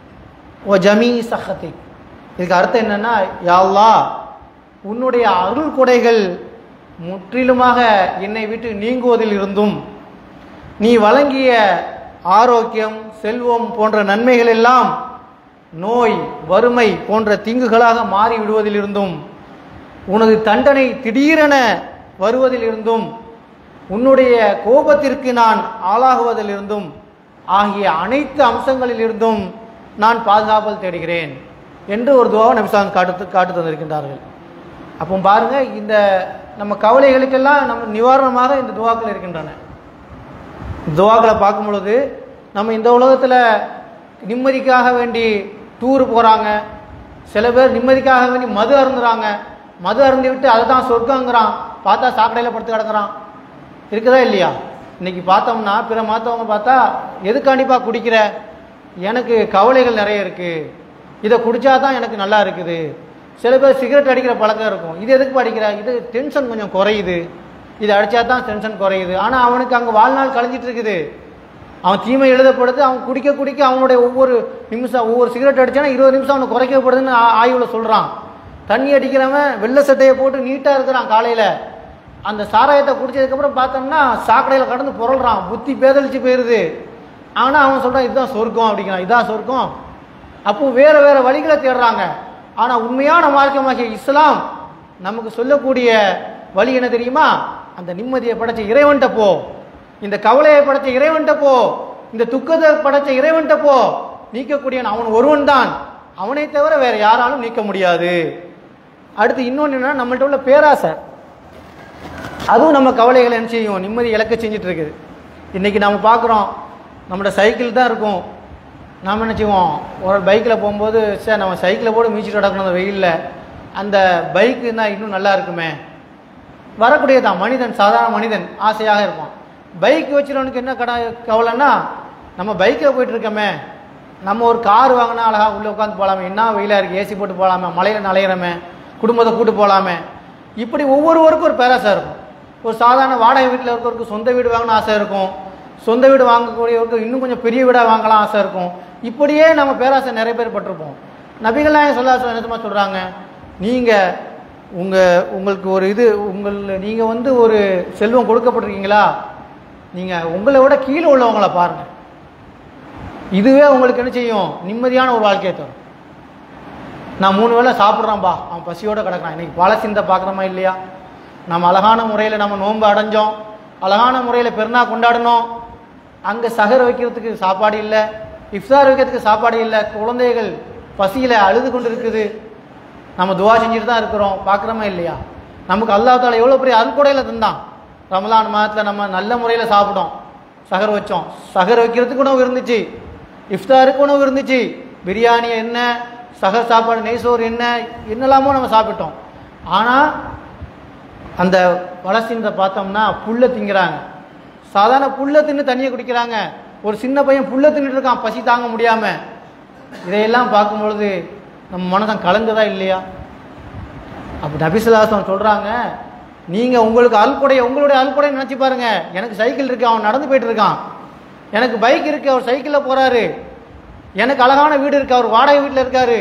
வ ஜமீ சஹத்திக் இதுக்கு அர்த்தம் என்னன்னா யா அல்லாஹ் உன்னுடைய அருள் கொடைகள் முற்றிலுமாக என்னை விட்டு நீங்குவதில் இருந்தும் நீ வழங்கிய ஆரோக்கியம் செல்வம் போன்ற நன்மைகள் எல்லாம் நோய் வறுமை போன்ற தீங்குகளாக மாறி விடுவதிலிருந்தும் உனது தண்டனை திடீரென வருவதிலிருந்தும் உன்னுடைய கோபத்திற்கு நான் ஆளாகுவதிலிருந்தும் ஆகிய அனைத்து அம்சங்களிலிருந்தும் நான் பாதுகாவல் தேடுகிறேன் என்று ஒரு துவாவை நபிசான் காட்டு காட்டு தந்திருக்கின்றார்கள் அப்போ பாருங்க இந்த நம்ம கவலைகளுக்கெல்லாம் நம்ம நிவாரணமாக இந்த துவாக்கள் இருக்கின்றன துவாக்களை பார்க்கும் பொழுது நம்ம இந்த உலகத்தில் நிம்மதிக்காக வேண்டி டூர் போகிறாங்க சில பேர் நிம்மதிக்காக வேண்டி மது அருந்துறாங்க மது அருந்தி விட்டு அதை தான் சொர்க்கங்கிறான் பார்த்தா சாக்கடையில் படுத்து கிடக்குறான் இருக்குதா இல்லையா இன்னைக்கு பார்த்தோம்னா பிற மாத்தவங்க பார்த்தா எதுக்காண்டிப்பா குடிக்கிற எனக்கு கவலைகள் நிறைய இருக்கு இதை குடிச்சா தான் எனக்கு நல்லா இருக்குது சில பேர் சிகரெட் அடிக்கிற பழக்கம் இருக்கும் இது எதுக்கு அடிக்கிற இது டென்ஷன் கொஞ்சம் குறையுது இது அடிச்சா தான் டென்ஷன் குறையுது ஆனால் அவனுக்கு அங்கே வாழ்நாள் கழிஞ்சிட்டு இருக்குது அவன் தீமை எழுதப்படுது அவன் குடிக்க குடிக்க அவனுடைய ஒவ்வொரு நிமிஷம் ஒவ்வொரு சிகரெட் அடிச்சானா இருபது நிமிஷம் அவனுக்கு குறைக்கப்படுதுன்னு ஆ- ஆய்வுல சொல்றான் தண்ணி அடிக்கிறவன் வெள்ளை சட்டையை போட்டு நீட்டா இருக்கிறான் காலையில அந்த சாராயத்தை குடிச்சதுக்கப்புறம் பார்த்தோம்னா சாக்கடையில் கடந்து புரள்றான் புத்தி பேதலிச்சு போயிருது ஆனா அவன் சொல்றான் இதுதான் சொர்க்கம் அப்படிங்கிறான் இதான் சொர்க்கம் அப்போ வேற வேற வழிகளை தேடுறாங்க ஆனா உண்மையான மார்க்கமாகிய இஸ்லாம் நமக்கு சொல்லக்கூடிய வழி என்ன தெரியுமா அந்த நிம்மதியை படைச்ச இறைவன்ட்ட போ இந்த கவலையை படைச்ச இறைவன்ட்ட போ இந்த துக்கத்தை படைச்ச இறைவன்ட்ட போ நீக்கக்கூடியவன் அவன் ஒருவன் தான் அவனை தவிர வேற யாராலும் நீக்க முடியாது அடுத்து இன்னொன்று என்னன்னா நம்மள்ட்ட உள்ள பேராசை அதுவும் நம்ம கவலைகளை என்ன செய்யும் நிம்மதி இழக்க செஞ்சுட்டு இருக்குது இன்னைக்கு நம்ம பார்க்குறோம் நம்மளோட சைக்கிள் தான் இருக்கும் நாம் என்ன செய்வோம் ஒரு பைக்கில் போகும்போது சார் நம்ம சைக்கிளை போட்டு மீச்சிட்டு கிடக்கணும் அந்த வெயிலில் அந்த பைக்கு தான் இன்னும் நல்லா இருக்குமே வரக்கூடியதான் மனிதன் சாதாரண மனிதன் ஆசையாக இருப்பான் பைக் வச்சுருவனுக்கு என்ன கட கவலைன்னா நம்ம பைக்கில் போயிட்டு இருக்கோமே நம்ம ஒரு கார் வாங்கினா அழகா உள்ளே உட்காந்து போகலாமே என்ன வெயிலாக இருக்குது ஏசி போட்டு போகலாமே மலையில் நலையிறமே குடும்பத்தை கூட்டு போகலாமே இப்படி ஒவ்வொருவருக்கும் ஒரு பேராசை இருக்கும் ஒரு சாதாரண வாடகை வீட்டில் இருக்கிறவருக்கு சொந்த வீடு வாங்கணும் ஆசை இருக்கும் சொந்த வீடு வாங்கக்கூடியவருக்கு இன்னும் கொஞ்சம் பெரிய வீடாக வாங்கலாம் ஆசை இருக்கும் இப்படியே நம்ம பேராசை நிறைய பேர் பட்டிருப்போம் நபிகள்லாம் சொல்ல என்னமா சொல்கிறாங்க நீங்கள் உங்கள் உங்களுக்கு ஒரு இது உங்கள் நீங்கள் வந்து ஒரு செல்வம் கொடுக்கப்பட்டிருக்கீங்களா நீங்கள் உங்களை விட கீழே உள்ளவங்கள பாருங்கள் இதுவே உங்களுக்கு என்ன செய்யும் நிம்மதியான ஒரு வாழ்க்கையை தரும் நான் மூணு வேளை சாப்பிட்றான்பா அவன் பசியோட கிடக்குறான் இன்னைக்கு பாலஸ்தீனத்தை பார்க்குறோமா இல்லையா நம்ம அழகான முறையில் நம்ம நோன்பு அடைஞ்சோம் அழகான முறையில் பெருநா கொண்டாடினோம் அங்கே சகர் வைக்கிறதுக்கு சாப்பாடு இல்லை இஃப்தார் வைக்கிறதுக்கு சாப்பாடு இல்லை குழந்தைகள் பசியில் அழுது கொண்டு இருக்குது நம்ம துவா செஞ்சுட்டு தான் இருக்கிறோம் பார்க்குறோமா இல்லையா நமக்கு அல்லாஹ் தாலா எவ்வளோ பெரிய அருள்கொடையில் தந்தான் ரமலான் மாதத்தில் நம்ம நல்ல முறையில் சாப்பிட்டோம் சகர் வச்சோம் சகர் வைக்கிறதுக்கு உணவு இருந்துச்சு இஃப்தாருக்கு உணவு இருந்துச்சு பிரியாணி என்ன சகர் சாப்பாடு நெய்சோறு என்ன என்னெல்லாமோ நம்ம சாப்பிட்டோம் ஆனால் அந்த பலஸ்தீனத்தை பார்த்தோம்னா புல்லை திங்கிறாங்க சாதாரண புல்லை தின்னு தண்ணியை குடிக்கிறாங்க ஒரு சின்ன பையன் புல்லை தின்னுட்டு இருக்கான் பசி தாங்க முடியாம இதையெல்லாம் பார்க்கும் பொழுது நம்ம மனசம் கலங்குதா இல்லையா அப்போ நபிசுல்லாசம் சொல்றாங்க நீங்க உங்களுக்கு அல்குடைய உங்களுடைய அல்குடைய நினைச்சு பாருங்க எனக்கு சைக்கிள் இருக்கு அவன் நடந்து போயிட்டு இருக்கான் எனக்கு பைக் இருக்கு அவர் சைக்கிளில் போறாரு எனக்கு அழகான வீடு இருக்கு அவர் வாடகை வீட்டில் இருக்காரு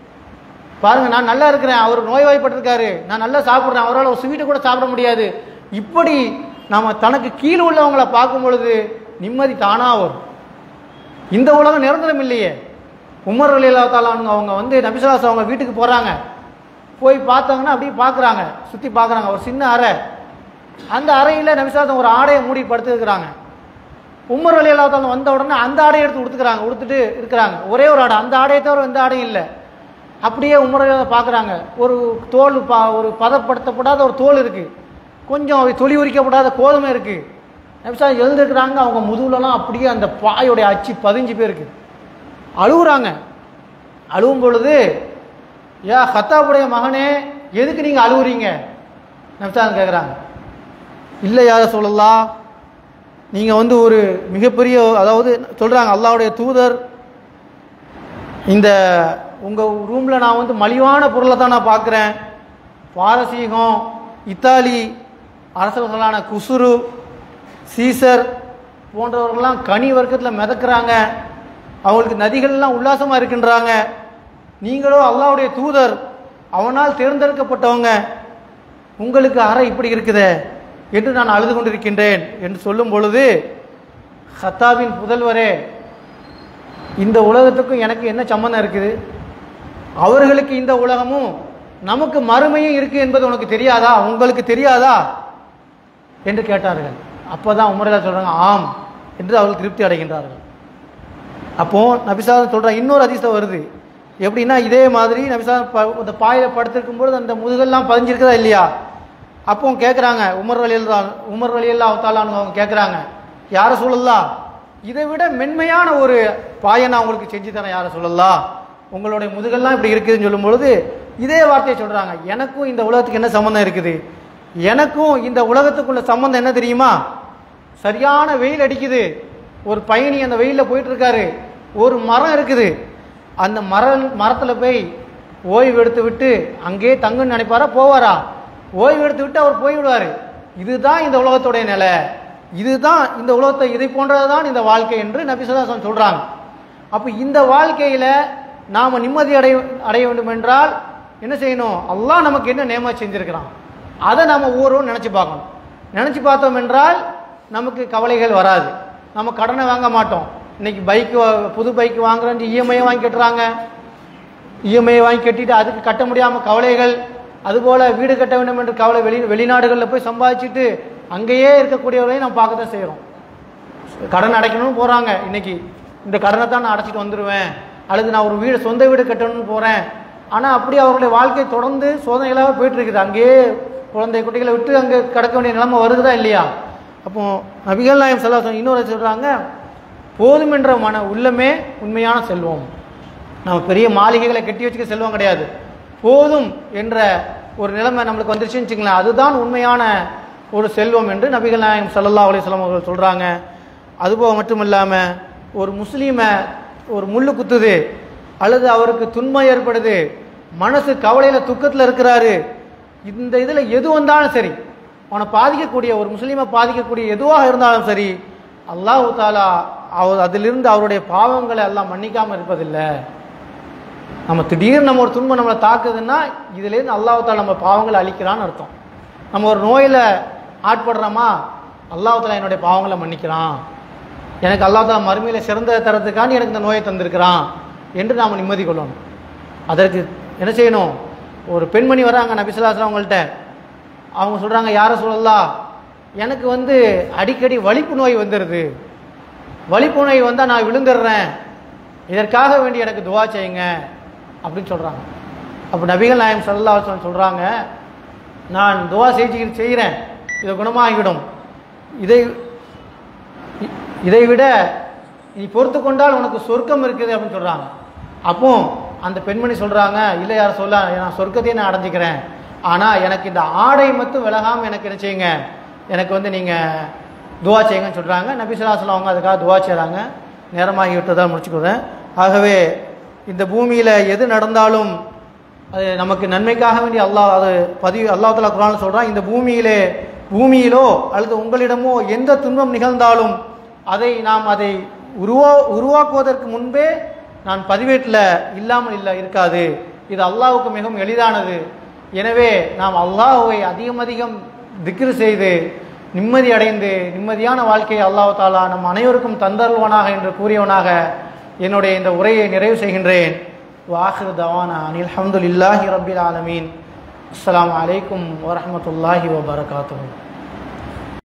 பாருங்க நான் நல்லா இருக்கிறேன் அவர் நோய்வாய்ப்பட்டிருக்காரு நான் நல்லா சாப்பிட்றேன் அவரால் ஒரு ஸ்வீட்டு கூட சாப்பிட முடியாது இப்படி நாம தனக்கு கீழே உள்ளவங்களை பார்க்கும் பொழுது நிம்மதி தானா வரும் இந்த உலகம் நிரந்தரம் இல்லையே உமர் அலிலாத்தாலான்னு அவங்க வந்து நபிசுலாஸ் அவங்க வீட்டுக்கு போறாங்க போய் பார்த்தாங்கன்னா அப்படியே பார்க்குறாங்க சுற்றி பார்க்குறாங்க ஒரு சின்ன அறை அந்த அறையில் நபிசுலாசம் ஒரு ஆடையை மூடி படுத்துருக்குறாங்க உமர் அலி அல்லாத்தாலும் வந்த உடனே அந்த ஆடையை எடுத்து உடுத்துக்கிறாங்க உடுத்துட்டு இருக்கிறாங்க ஒரே ஒரு ஆடை அந்த ஆடையை தவிர எந்த ஆடையும் இல்லை அப்படியே உமர் அலி பார்க்குறாங்க ஒரு தோல் பா ஒரு பதப்படுத்தப்படாத ஒரு தோல் இருக்கு கொஞ்சம் தொலி உரிக்கப்படாத கோதுமை இருக்கு நபிசா எழுந்திருக்கிறாங்க அவங்க முதுகுலலாம் அப்படியே அந்த பாயோடைய அச்சு பதிஞ்சு போயிருக்கு அழுகுறாங்க அழுவும் பொழுது ஏ ஹத்தாவுடைய மகனே எதுக்கு நீங்க அழுகுறீங்க நபிசா கேட்குறாங்க இல்லை யார சொல்லலாம் நீங்க வந்து ஒரு மிகப்பெரிய அதாவது சொல்றாங்க அல்லாஹ்வுடைய தூதர் இந்த உங்க ரூம்ல நான் வந்து மலிவான பொருளை தான் நான் பார்க்குறேன் பாரசீகம் இத்தாலி அரசர்களான குசுரு சீசர் போன்றவர்கள்லாம் கனி வர்க்கத்தில் மிதக்குறாங்க அவங்களுக்கு நதிகள்லாம் உல்லாசமாக இருக்கின்றாங்க நீங்களோ அல்லாஹ்வுடைய தூதர் அவனால் தேர்ந்தெடுக்கப்பட்டவங்க உங்களுக்கு அறை இப்படி இருக்குதே என்று நான் அழுது கொண்டிருக்கின்றேன் என்று சொல்லும் பொழுது ஹத்தாபின் புதல்வரே இந்த உலகத்துக்கும் எனக்கு என்ன சம்பந்தம் இருக்குது அவர்களுக்கு இந்த உலகமும் நமக்கு மறுமையும் இருக்கு என்பது உனக்கு தெரியாதா உங்களுக்கு தெரியாதா என்று கேட்டார்கள் அப்பதான் உமரதா சொல்றாங்க ஆம் என்று அவர்கள் திருப்தி அடைகின்றார்கள் அப்போ நபிசாதம் சொல்றாங்க இன்னொரு அதிசயம் வருது எப்படின்னா இதே மாதிரி நபிசாதம் ப- இந்த பாயில படுத்திருக்கும் பொழுது அந்த முதுகெல்லாம் பதிஞ்சிருக்குதா இல்லையா அப்போ கேட்குறாங்க உமர் வழியில் உமர் வழியில் அவத்தாலான்னு அவங்க கேட்குறாங்க யார சொல்லலாம் இதை விட மென்மையான ஒரு பாயை நான் உங்களுக்கு செஞ்சு தரேன் யார சொல்லலாம் உங்களுடைய முதுகெல்லாம் இப்படி இருக்குதுன்னு சொல்லும் பொழுது இதே வார்த்தையை சொல்றாங்க எனக்கும் இந்த உலகத்துக்கு என்ன சம்மந்தம் இருக்குது எனக்கும் இந்த உலகத்துக்குள்ள சம்பந்தம் என்ன தெரியுமா சரியான வெயில் அடிக்குது ஒரு பயணி அந்த வெயிலில் போயிட்டு இருக்காரு ஒரு மரம் இருக்குது அந்த மர மரத்தில் போய் ஓய்வு எடுத்து விட்டு அங்கேயே தங்குன்னு நினைப்பாரா போவாரா ஓய்வு எடுத்து விட்டு அவர் போய்விடுவார் இதுதான் இந்த உலகத்துடைய நிலை இதுதான் இந்த உலகத்தை இதை போன்றதுதான் இந்த வாழ்க்கை என்று நபிசுதாசன் சொல்றாங்க அப்போ இந்த வாழ்க்கையில நாம நிம்மதி அடைய அடைய வேண்டும் என்றால் என்ன செய்யணும் அல்லாஹ் நமக்கு என்ன நேமா செஞ்சிருக்கிறான் அதை நாம ஒவ்வொருவரும் நினைச்சு பார்க்கணும் நினைச்சு பார்த்தோம் என்றால் நமக்கு கவலைகள் வராது நம்ம கடனை வாங்க மாட்டோம் இன்னைக்கு பைக் புது பைக் வாங்குறேன் இஎம்ஐ வாங்கி கட்டுறாங்க இஎம்ஐ வாங்கி கட்டிட்டு அதுக்கு கட்ட முடியாம கவலைகள் அதுபோல வீடு கட்ட வேண்டும் என்று கவலை வெளி வெளிநாடுகளில் போய் சம்பாதிச்சுட்டு அங்கேயே இருக்கக்கூடியவர்களையும் நம்ம பார்க்க தான் செய்கிறோம் கடன் அடைக்கணும்னு போறாங்க இன்னைக்கு இந்த கடனை தான் நான் அடைச்சிட்டு வந்துடுவேன் அல்லது நான் ஒரு வீடு சொந்த வீடு கட்டணும்னு போறேன் ஆனா அப்படி அவர்களுடைய வாழ்க்கை தொடர்ந்து சோதனைகளாக போயிட்டு இருக்குது அங்கேயே குழந்தை குட்டிகளை விட்டு அங்கே கிடக்க வேண்டிய நிலைமை வருதா இல்லையா அப்போ நபிகள் நாயம் செல்வம் இன்னொரு சொல்றாங்க போதும் என்ற மன உள்ளமே உண்மையான செல்வம் நம்ம பெரிய மாளிகைகளை கட்டி வச்சுக்க செல்வம் கிடையாது போதும் என்ற ஒரு நிலைமை நம்மளுக்கு வந்துருச்சுன்னு வச்சுங்களேன் அதுதான் உண்மையான ஒரு செல்வம் என்று நபிகள் நாயகம் ஸல்லல்லாஹு அலைஹி வஸல்லம் அவர்கள் சொல்றாங்க அதுபோக மட்டும் இல்லாம ஒரு முஸ்லீமை ஒரு முள்ளு குத்துது அல்லது அவருக்கு துன்பம் ஏற்படுது மனசு கவலையில துக்கத்துல இருக்கிறாரு இந்த இதுல எது வந்தாலும் சரி அவனை பாதிக்கக்கூடிய ஒரு முஸ்லீமை பாதிக்கக்கூடிய எதுவாக இருந்தாலும் சரி அல்லாஹ் தாலா அவர் அதிலிருந்து அவருடைய பாவங்களை எல்லாம் மன்னிக்காம இருப்பதில்லை நம்ம திடீர்னு நம்ம ஒரு துன்பம் நம்மளை தாக்குதுன்னா இதுலேருந்து அல்லாஹ் தாலா நம்ம பாவங்களை அழிக்கிறான்னு அர்த்தம் நம்ம ஒரு நோயில் ஆட்படுறோமா அல்லாஹ் தாலா என்னுடைய பாவங்களை மன்னிக்கிறான் எனக்கு அல்லாஹ் தாலா மறுமையில் சிறந்த தரத்துக்காண்டி எனக்கு இந்த நோயை தந்திருக்கிறான் என்று நாம் நிம்மதி கொள்ளணும் அதற்கு என்ன செய்யணும் ஒரு பெண்மணி வராங்க நபிசுல்லாஸ்லாம் அவங்கள்ட்ட அவங்க சொல்கிறாங்க யாரை சொல்லலாம் எனக்கு வந்து அடிக்கடி வலிப்பு நோய் வந்துடுது வலிப்பு நோய் வந்தால் நான் விழுந்துடுறேன் இதற்காக வேண்டி எனக்கு துவா செய்யுங்க அப்படின்னு சொல்கிறாங்க அப்போ நபிகள் நாயம் சல்லா சொல்கிறாங்க நான் துவா செஞ்சு செய்கிறேன் இதை குணமாகிவிடும் இதை இ- இதை விட நீ பொறுத்து கொண்டால் உனக்கு சொர்க்கம் இருக்குது அப்படின்னு சொல்கிறாங்க அப்போ அந்த பெண்மணி சொல்கிறாங்க இல்லை யார் சொல்ல நான் சொர்க்கத்தையே நான் அடைஞ்சிக்கிறேன் ஆனால் எனக்கு இந்த ஆடை மட்டும் விலகாமல் எனக்கு என்ன செய்யுங்க எனக்கு வந்து நீங்கள் துவா செய்யுங்கன்னு சொல்கிறாங்க நபிசுல்லாஸ்லாம் அவங்க அதுக்காக துவா செய்கிறாங்க நேரமாகி விட்டதால் முடிச்சுக்கிறேன் ஆகவே இந்த பூமியில் எது நடந்தாலும் அது நமக்கு நன்மைக்காக வேண்டி அல்லாஹ் அது பதிவு அல்லாஹ் தலா குரான் சொல்றான் இந்த பூமியிலே பூமியிலோ அல்லது உங்களிடமோ எந்த துன்பம் நிகழ்ந்தாலும் அதை நாம் அதை உருவா உருவாக்குவதற்கு முன்பே நான் பதிவேட்டில் இல்லாமல் இல்லை இருக்காது இது அல்லாஹ்வுக்கு மிகவும் எளிதானது எனவே நாம் அல்லாஹ்வை அதிகம் அதிகம் திக்ரு செய்து நிம்மதி அடைந்து நிம்மதியான வாழ்க்கையை அல்லாஹ் தாலா நம் அனைவருக்கும் தந்தருள்வானாக என்று கூறியவனாக என்னுடைய இந்த உரையை நிறைவு செய்கின்றேன் வாஹிர் தவானா அனில் அல்ஹம்துலில்லாஹி ரப்பில் ஆலமீன் அஸ்ஸலாமு அலைக்கும் வரஹ்மத்துல்லாஹி வபரகாத்துஹு